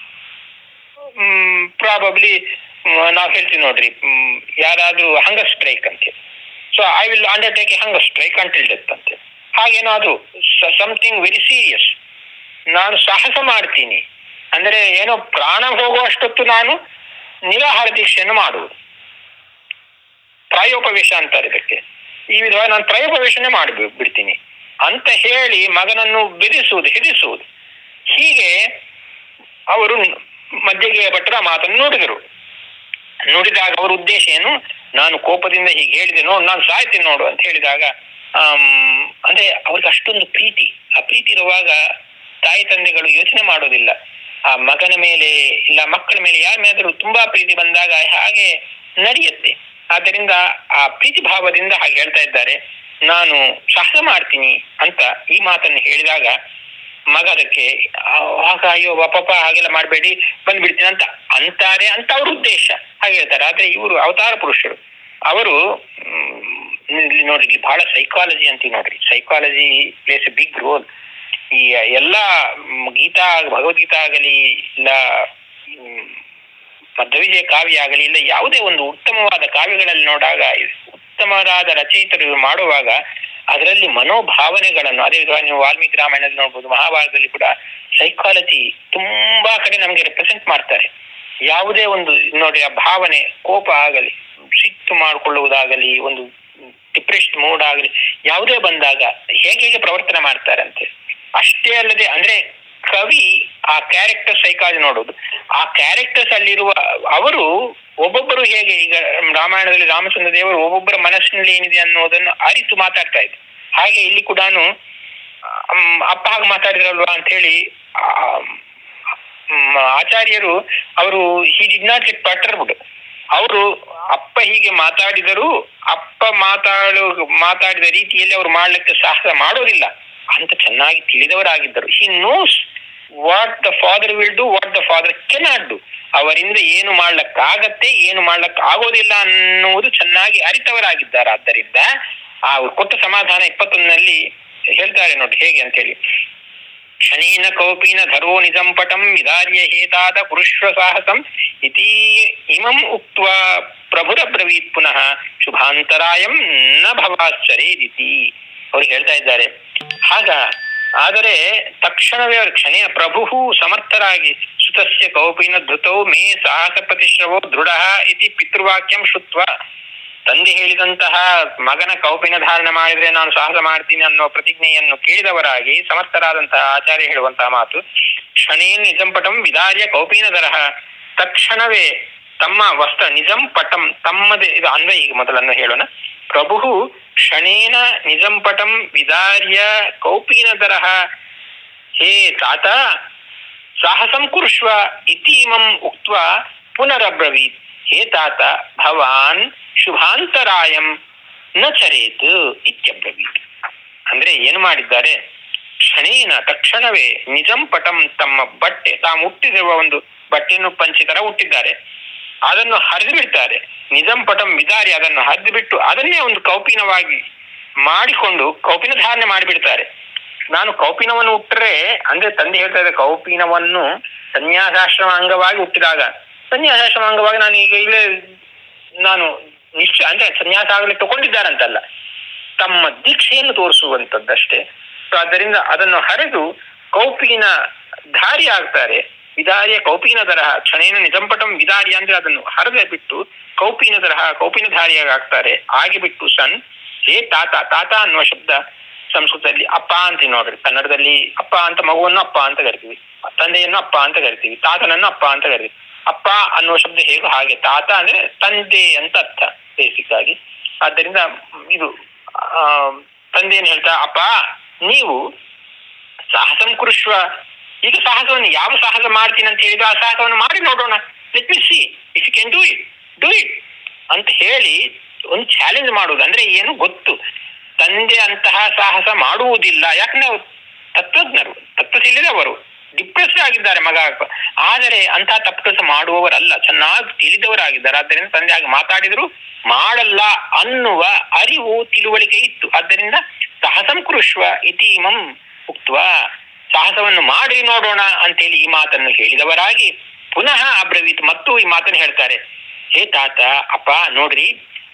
ಪ್ರಾಬಬ್ಲಿ ನಾವು ಹೇಳ್ತೀವಿ ನೋಡ್ರಿ ಮ್, ಯಾರಾದ್ರೂ ಹಂಗರ್ ಸ್ಟ್ರೈಕ್ ಅಂತ so I will undertake a hunger strike until death ಅಂತ ಹಾಗೇನಾದ್ರೂ ಸಮಥಿಂಗ್ ವೆರಿ ಸೀರಿಯಸ್ ನಾನು ಸಾಹಸ ಮಾಡ್ತೀನಿ ಅಂದ್ರೆ ಏನೋ ಪ್ರಾಣ ಹೋಗುವಷ್ಟೊತ್ತು ನಾನು ನಿರಾಹಾರ ದೀಕ್ಷೆಯನ್ನು ಮಾಡುವುದು ಪ್ರಾಯೋಪವೇಶ ಅಂತಾರೆ ಇದಕ್ಕೆ ಈ ವಿಧವಾಗಿ ನಾನು ಪ್ರಾಯೋಪವೇಶನೆ ಮಾಡಿ ಬಿಡ್ತೀನಿ ಅಂತ ಹೇಳಿ ಮಗನನ್ನು ಬೆದರಿಸುವುದು ಹೆದರಿಸುವುದು ಹೀಗೆ ಅವರು ಮಧ್ಯಗೆ ಭಟ್ರ ಮಾತನ್ನು ನುಡಿದರು ನುಡಿದಾಗ ಅವರ ಉದ್ದೇಶ ಏನು ನಾನು ಕೋಪದಿಂದ ಹೀಗೆ ಹೇಳಿದೆ ನೋಡು ನಾನು ಸಾಯ್ತೀನಿ ನೋಡು ಅಂತ ಹೇಳಿದಾಗ ಆಮ್, ಅಂದ್ರೆ ಅವ್ರಿಗೆ ಅಷ್ಟೊಂದು ಪ್ರೀತಿ ಆ ಪ್ರೀತಿ ಇರುವಾಗ ತಾಯಿ ತಂದೆಗಳು ಯೋಚನೆ ಮಾಡೋದಿಲ್ಲ ಆ ಮಗನ ಮೇಲೆ ಇಲ್ಲ ಮಕ್ಕಳ ಮೇಲೆ ಯಾರ ಮೇಲಾದ್ರೂ ತುಂಬಾ ಪ್ರೀತಿ ಬಂದಾಗ ಹಾಗೆ ನಡೆಯುತ್ತೆ ಆದ್ದರಿಂದ ಆ ಪ್ರೀತಿ ಭಾವದಿಂದ ಹಾಗೆ ಹೇಳ್ತಾ ಇದ್ದಾರೆ ನಾನು ಸಾಹಸ ಮಾಡ್ತೀನಿ ಅಂತ ಈ ಮಾತನ್ನು ಹೇಳಿದಾಗ ಮಗ ಅದಕ್ಕೆ ಆ- ಆಗ ಅಯ್ಯೋ ಪಾಪ ಹಾಗೆಲ್ಲ ಮಾಡಬೇಡಿ ಬಂದ್ಬಿಡ್ತೀನಿ ಅಂತ ಅಂತಾರೆ ಅಂತ ಅವ್ರ ಉದ್ದೇಶ ಹಾಗೆ ಹೇಳ್ತಾರೆ ಆದ್ರೆ ಇವರು ಅವತಾರ ಪುರುಷರು ಅವರು ಮ್, ಇಲ್ಲಿ ನೋಡ್ರಿ ಇಲ್ಲಿ ಬಹಳ ಸೈಕಾಲಜಿ ಅಂತೀವಿ ನೋಡ್ರಿ psychology plays a big role ಈ ಎಲ್ಲ ಮ್, ಗೀತಾ ಭಗವದ್ಗೀತಾ ಆಗಲಿ ಇಲ್ಲ ಮ್, ಮಧ್ವವಿಜಯ ಕಾವ್ಯ ಆಗಲಿ ಇಲ್ಲ ಯಾವುದೇ ಒಂದು ಉತ್ತಮವಾದ ಕಾವ್ಯಗಳಲ್ಲಿ ನೋಡಾಗ ಉತ್ತಮವಾದ ರಚಯಿತರು ಇವ್ರು ಮಾಡುವಾಗ ಅದರಲ್ಲಿ ಮನೋಭಾವನೆಗಳನ್ನು ಅದೇ ವಿಧವಾಗಿ ನೀವು ವಾಲ್ಮೀಕಿ ರಾಮಾಯಣದಲ್ಲಿ ನೋಡ್ಬೋದು ಮಹಾಭಾರತದಲ್ಲಿ ಕೂಡ ಸೈಕಾಲಜಿ ತುಂಬಾ ಕಡೆ ನಮಗೆ ರೆಪ್ರೆಸೆಂಟ್ ಮಾಡ್ತಾರೆ ಯಾವುದೇ ಒಂದು ನೋಡಿ ಆ ಭಾವನೆ ಕೋಪ ಆಗಲಿ ಸಿಟ್ಟು ಮಾಡಿಕೊಳ್ಳುವುದಾಗಲಿ ಒಂದು ಡಿಪ್ರೆಷನ್ ಮೂಡ್ ಆಗಲಿ ಯಾವುದೇ ಬಂದಾಗ ಹೇಗೆ ಹೇಗೆ ಪ್ರವರ್ತನೆ ಮಾಡ್ತಾರೆ ಅಂತ ಅಷ್ಟೇ ಅಲ್ಲದೆ ಅಂದ್ರೆ ಕವಿ ಆ ಕ್ಯಾರೆಕ್ಟರ್ ಸೈಕಾಲಜಿ ನೋಡೋದು ಆ ಕ್ಯಾರೆಕ್ಟರ್ಸ್ ಅಲ್ಲಿರುವ ಅವರು ಒಬ್ಬೊಬ್ಬರು ಹೇಗೆ ಈಗ ರಾಮಾಯಣದಲ್ಲಿ ರಾಮಚಂದ್ರ ದೇವರು ಒಬ್ಬೊಬ್ಬರ ಮನಸ್ಸಿನಲ್ಲಿ ಏನಿದೆ ಅನ್ನೋದನ್ನು ಅರಿತು ಮಾತಾಡ್ತಾ ಇದ್ರು ಹಾಗೆ ಇಲ್ಲಿ ಕೂಡ ಅಪ್ಪ ಹಾಗೆ ಮಾತಾಡಿದ್ರಲ್ವಾ ಅಂತ ಹೇಳಿ ಆಚಾರ್ಯರು ಅವರು he did not get perturbed ಅವರು ಅಪ್ಪ ಹೀಗೆ ಮಾತಾಡಿದರೂ ಅಪ್ಪ ಮಾತಾಡು ಮಾತಾಡಿದ ರೀತಿಯಲ್ಲಿ ಅವರು ಮಾಡ್ಲಿಕ್ಕೆ ಸಾಹಸ ಮಾಡೋದಿಲ್ಲ ಅಂತ ಚೆನ್ನಾಗಿ ತಿಳಿದವರಾಗಿದ್ದರು he knows what the father will do what the father cannot do ಅವರಿಂದ ಏನು ಮಾಡ್ಲಕ್ಕಾಗತ್ತೆ ಏನು ಮಾಡ್ಲಕ್ ಆಗೋದಿಲ್ಲ ಅನ್ನುವುದು ಚೆನ್ನಾಗಿ ಅರಿತವರಾಗಿದ್ದಾರೆ ಆದ್ದರಿಂದ ಆ ಅವ್ರು ಕೊಟ್ಟ ಸಮಾಧಾನ ಇಪ್ಪತ್ತೊಂದರಲ್ಲಿ ಹೇಳ್ತಾರೆ ನೋಡಿ ಹೇಗೆ ಅಂತ ಹೇಳಿ ಕ್ಷಣೇನ ಕೌಪೀನ ಧರೋ ನಿಜಂ ಪಟಂ ವಿದಾರ್ಯ ಹೇತಾದ ಪುರುಷ್ವ ಸಾಹಸಂ ಇತಿ ಇಮಂ ಉಕ್ತ ಪ್ರಭುರಬ್ರವೀತ್ ಪುನಃ ಶುಭಾಂತರಾಯಂ ನ ಭವಾಶ್ಚರೇದಿತಿ ಅವ್ರು ಹೇಳ್ತಾ ಇದ್ದಾರೆ ಹಾಗ ಆದರೆ ತಕ್ಷಣವೇ ಅವರು ಕ್ಷಣೆಯ ಪ್ರಭು ಸಮರ್ಥರಾಗಿ ಸುತಸ್ಯ ಕೌಪಿನ ಧೃತೌ ಮೇ ಸಾಹಸ ಪ್ರತಿಶ್ರವೋ ದೃಢ ಇತಿ ಪಿತೃವಾಕ್ಯಂ ಶುತ್ವ ತಂದೆ ಹೇಳಿದಂತಹ ಮಗನ ಕೌಪಿನ ಧಾರಣೆ ಮಾಡಿದ್ರೆ ನಾನು ಸಾಹಸ ಮಾಡ್ತೀನಿ ಅನ್ನೋ ಪ್ರತಿಜ್ಞೆಯನ್ನು ಕೇಳಿದವರಾಗಿ ಸಮರ್ಥರಾದಂತಹ ಆಚಾರ್ಯ ಹೇಳುವಂತಹ ಮಾತು ಕ್ಷಣೇನ್ ನಿಜಂ ಪಟಂ ವಿದಾರ್ಯ ಕೌಪಿನ ದರಹ ತಕ್ಷಣವೇ ತಮ್ಮ ವಸ್ತ್ರ ನಿಜಂ ಪಟಂ ತಮ್ಮದೇ ಇದು ಅನ್ವಯ ಈಗ ಮೊದಲನ್ನು ಹೇಳೋಣ ಪ್ರಭು ಕ್ಷಣೇನ ನಿಜಂ ಪಟಂ ವಿದಾರ್ಯ ಕೌಪೀನ ದರಹ ಹೇ ತಾತ ಸಾಹಸಂ ಕುರುಷ್ವ ಇತೀಮಂ ಉಕ್ತ ಪುನರಬ್ರವೀತ್ ಹೇ ತಾತ ಭವಾನ್ ಶುಭಾಂತರಾಯಂ ನ ಚರೇತ್ ಇತ್ಯಬ್ರವೀತ್ ಅಂದ್ರೆ ಏನು ಮಾಡಿದ್ದಾರೆ ಕ್ಷಣೇನ ತಕ್ಷಣವೇ ನಿಜಂ ಪಟಂ ತಮ್ಮ ಬಟ್ಟೆ ತಾವು ಹುಟ್ಟಿದಿರುವ ಒಂದು ಬಟ್ಟೆಯನ್ನು ಪಂಚಿ ತರ ಹುಟ್ಟಿದ್ದಾರೆ ಅದನ್ನು ಹರಿದು ಬಿಡ್ತಾರೆ ನಿಜಂ ಪಟಂ ವಿದಾರಿ ಅದನ್ನು ಹರಿದು ಬಿಟ್ಟು ಅದನ್ನೇ ಒಂದು ಕೌಪಿನವಾಗಿ ಮಾಡಿಕೊಂಡು ಕೌಪಿನ ಧಾರಣೆ ಮಾಡಿಬಿಡ್ತಾರೆ ನಾನು ಕೌಪಿನವನ್ನು ಹುಟ್ಟರೆ ಅಂದ್ರೆ ತಂದೆ ಹೇಳ್ತಾ ಇದ್ದ ಕೌಪಿನವನ್ನು ಸನ್ಯಾಸಾಶ್ರಮ ಅಂಗವಾಗಿ ಹುಟ್ಟಿದಾಗ ಸನ್ಯಾಸಾಶ್ರಮ ಅಂಗವಾಗಿ ನಾನು ಈಗ ಇಲ್ಲೇ ನಾನು ನಿಶ್ಚಯ ಅಂದ್ರೆ ಸನ್ಯಾಸ ಆಗಲಿ ತಗೊಂಡಿದ್ದಾರಂತಲ್ಲ ತಮ್ಮ ದೀಕ್ಷೆಯನ್ನು ತೋರಿಸುವಂತದ್ದಷ್ಟೇ ಸೊ ಆದ್ದರಿಂದ ಅದನ್ನು ಹರಿದು ಕೌಪಿನ ಧಾರಿ ಆಗ್ತಾರೆ ವಿದಾರಿಯ ಕೌಪಿನ ತರಹ ಕ್ಷಣೇನ ನಿಜಂಪಟಂ ವಿದಾರಿ ಅಂದ್ರೆ ಅದನ್ನು ಹರದೆ ಬಿಟ್ಟು ಕೌಪಿನ ತರಹ ಕೌಪಿನ ಧಾರಿಯಾಗಿ ಆಗ್ತಾರೆ ಆಗಿ ಬಿಟ್ಟು ಸನ್ ಹೇ ತಾತ ತಾತ ಅನ್ನುವ ಶಬ್ದ ಸಂಸ್ಕೃತದಲ್ಲಿ ಅಪ್ಪ ಅಂತ ನೋಡ್ರಿ ಕನ್ನಡದಲ್ಲಿ ಅಪ್ಪ ಅಂತ ಮಗುವನ್ನು ಅಪ್ಪ ಅಂತ ಕರಿತೀವಿ ತಂದೆಯನ್ನು ಅಪ್ಪ ಅಂತ ಕರಿತೀವಿ ತಾತನನ್ನು ಅಪ್ಪ ಅಂತ ಕರಿತೀವಿ ಅಪ್ಪ ಅನ್ನುವ ಶಬ್ದ ಹೇಗೋ ಹಾಗೆ ತಾತ ಅಂದ್ರೆ ತಂದೆ ಅಂತ ಅರ್ಥ ಬೇಸಿಕ್ ಆಗಿ ಆದ್ದರಿಂದ ಇದು ಆ ತಂದೆಯನ್ನು ಹೇಳ್ತಾ ಅಪ್ಪ ನೀವು ಸಾಹಸಂ ಕುರುಶ್ವ ಈಗ ಸಾಹಸವನ್ನು ಯಾವ ಸಾಹಸ ಮಾಡ್ತೀನಿ ಅಂತ ಹೇಳಿದ್ರೆ ಆ ಸಾಹಸವನ್ನು ಮಾಡಿ ನೋಡೋಣ let me see if you can do it do it ಅಂತ ಹೇಳಿ ಒಂದು ಚಾಲೆಂಜ್ ಮಾಡುವುದು ಅಂದ್ರೆ ಏನು ಗೊತ್ತು ತಂದೆ ಅಂತಹ ಸಾಹಸ ಮಾಡುವುದಿಲ್ಲ ಯಾಕಂದ್ರೆ ಅವ್ರು ತತ್ವಜ್ಞರು ತತ್ವ ತಿಳಿದವರು ಡಿಪ್ರೆಸ್ ಆಗಿದ್ದಾರೆ ಮಗ ಆದರೆ ಅಂತಹ ತಪ್ಪು ಕೆಲಸ ಮಾಡುವವರಲ್ಲ ಚೆನ್ನಾಗಿ ತಿಳಿದವರಾಗಿದ್ದಾರೆ ಆದ್ದರಿಂದ ತಂದೆ ಹಾಗೆ ಮಾತಾಡಿದ್ರು ಮಾಡಲ್ಲ ಅನ್ನುವ ಅರಿವು ತಿಳುವಳಿಕೆ ಇತ್ತು ಆದ್ದರಿಂದ ಸಾಹಸಂ ಕುರುಶ್ವ ಇತೀಮಂ ಉಕ್ತ ಸಾಹಸವನ್ನು ಮಾಡಿ ನೋಡೋಣ ಅಂತೇಳಿ ಈ ಮಾತನ್ನು ಹೇಳಿದವರಾಗಿ ಪುನಃ ಅಬ್ರವೀತ್ ಮತ್ತು ಈ ಮಾತನ್ನು ಹೇಳ್ತಾರೆ ಹೇ ತಾತ ಅಪ್ಪ ನೋಡ್ರಿ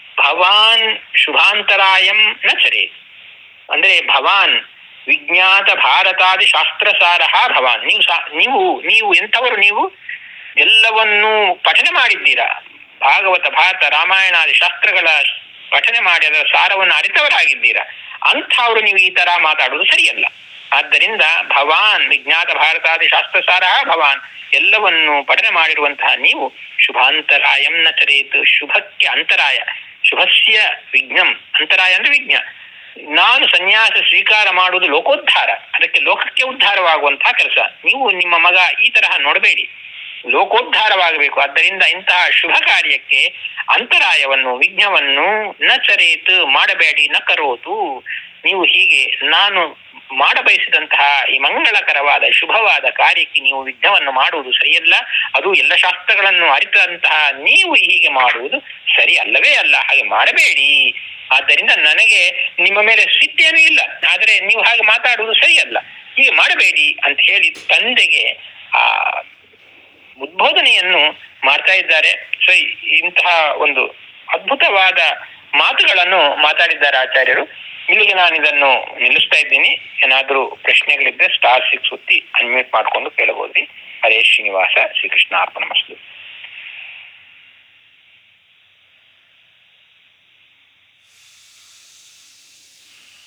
ಭವಾನ್ ಶುಭಾಂತರಾಯಂ ನ ಚರೆ ಅಂದ್ರೆ ಭವಾನ್ ವಿಜ್ಞಾತ ಭಾರತಾದಿ ಶಾಸ್ತ್ರಸಾರ ಭವಾನ್ ನೀವು ಸಾ ನೀವು ನೀವು ಎಂಥವರು ನೀವು ಎಲ್ಲವನ್ನೂ ಪಠನೆ ಮಾಡಿದ್ದೀರಾ ಭಾಗವತ ಭಾರತ ರಾಮಾಯಣಾದಿ ಶಾಸ್ತ್ರಗಳ ಪಠನೆ ಮಾಡಿ ಅದರ ಸಾರವನ್ನು ಅರಿತವರಾಗಿದ್ದೀರಾ ಅಂಥವ್ರು ನೀವು ಈ ತರ ಮಾತಾಡುವುದು ಸರಿಯಲ್ಲ ಆದ್ದರಿಂದ ಭವಾನ್ ವಿಜ್ಞಾತ ಭಾರತಾದಿ ಶಾಸ್ತ್ರಸಾರ ಭವಾನ್ ಎಲ್ಲವನ್ನು ಪಠನೆ ಮಾಡಿರುವಂತಹ ನೀವು ಶುಭಾಂತರಾಯಂ ನ ಚರೇತ್ ಶುಭಕ್ಕೆ ಅಂತರಾಯ ಶುಭಸ್ಯ ವಿಘ್ನಂ ಅಂತರಾಯ ಅಂದ್ರೆ ವಿಘ್ನ ನಾನು ಸನ್ಯಾಸ ಸ್ವೀಕಾರ ಮಾಡುವುದು ಲೋಕೋದ್ಧಾರ ಅದಕ್ಕೆ ಲೋಕಕ್ಕೆ ಉದ್ಧಾರವಾಗುವಂತಹ ಕೆಲಸ ನೀವು ನಿಮ್ಮ ಮಗ ಈ ತರಹ ನೋಡಬೇಡಿ ಲೋಕೋದ್ಧಾರವಾಗಬೇಕು ಆದ್ದರಿಂದ ಇಂತಹ ಶುಭ ಕಾರ್ಯಕ್ಕೆ ಅಂತರಾಯವನ್ನು ವಿಘ್ನವನ್ನು ನ ಚರೇತ್ ಮಾಡಬೇಡಿ ನ ಕರೋತು ನೀವು ಹೀಗೆ ನಾನು ಮಾಡಬಯಸಿದಂತಹ ಈ ಮಂಗಳಕರವಾದ ಶುಭವಾದ ಕಾರ್ಯಕ್ಕೆ ನೀವು ವಿಘ್ನವನ್ನು ಮಾಡುವುದು ಸರಿಯಲ್ಲ ಅದು ಎಲ್ಲ ಶಾಸ್ತ್ರಗಳನ್ನು ಅರಿತಂತಹ ನೀವು ಹೀಗೆ ಮಾಡುವುದು ಸರಿ ಅಲ್ಲವೇ ಅಲ್ಲ ಹಾಗೆ ಮಾಡಬೇಡಿ ಆದ್ದರಿಂದ ನನಗೆ ನಿಮ್ಮ ಮೇಲೆ ಸಿಟ್ಟೇನೂ ಇಲ್ಲ ಆದರೆ ನೀವು ಹಾಗೆ ಮಾತಾಡುವುದು ಸರಿಯಲ್ಲ ಹೀಗೆ ಮಾಡಬೇಡಿ ಅಂತ ಹೇಳಿ ತಂದೆಗೆ ಆ ಉದ್ಬೋಧನೆಯನ್ನು ಮಾಡ್ತಾ ಇದ್ದಾರೆ ಸೊ ಇಂತಹ ಒಂದು ಅದ್ಭುತವಾದ ಮಾತುಗಳನ್ನು ಮಾತಾಡಿದ್ದಾರೆ ಆಚಾರ್ಯರು ಇಲ್ಲಿಗೆ ನಾನು ಇದನ್ನು ನಿಲ್ಲಿಸ್ತಾ ಇದ್ದೀನಿ ಏನಾದರೂ ಪ್ರಶ್ನೆಗಳಿದ್ದರೆ ಸ್ಟಾರ್ ಸಿಕ್ಸ್ ಒತ್ತಿ ಅನ್ಮ್ಯೂಟ್ ಮಾಡಿಕೊಂಡು ಕೇಳಬಹುದ್ರಿ ಹರೇ ಶ್ರೀನಿವಾಸ ಶ್ರೀಕೃಷ್ಣ ಅರ್ಪಣ ಮಸ್ತು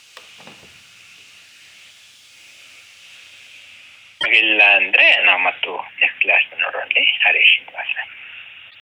ಇಲ್ಲ ಅಂದ್ರೆ ನಾವು ಮತ್ತು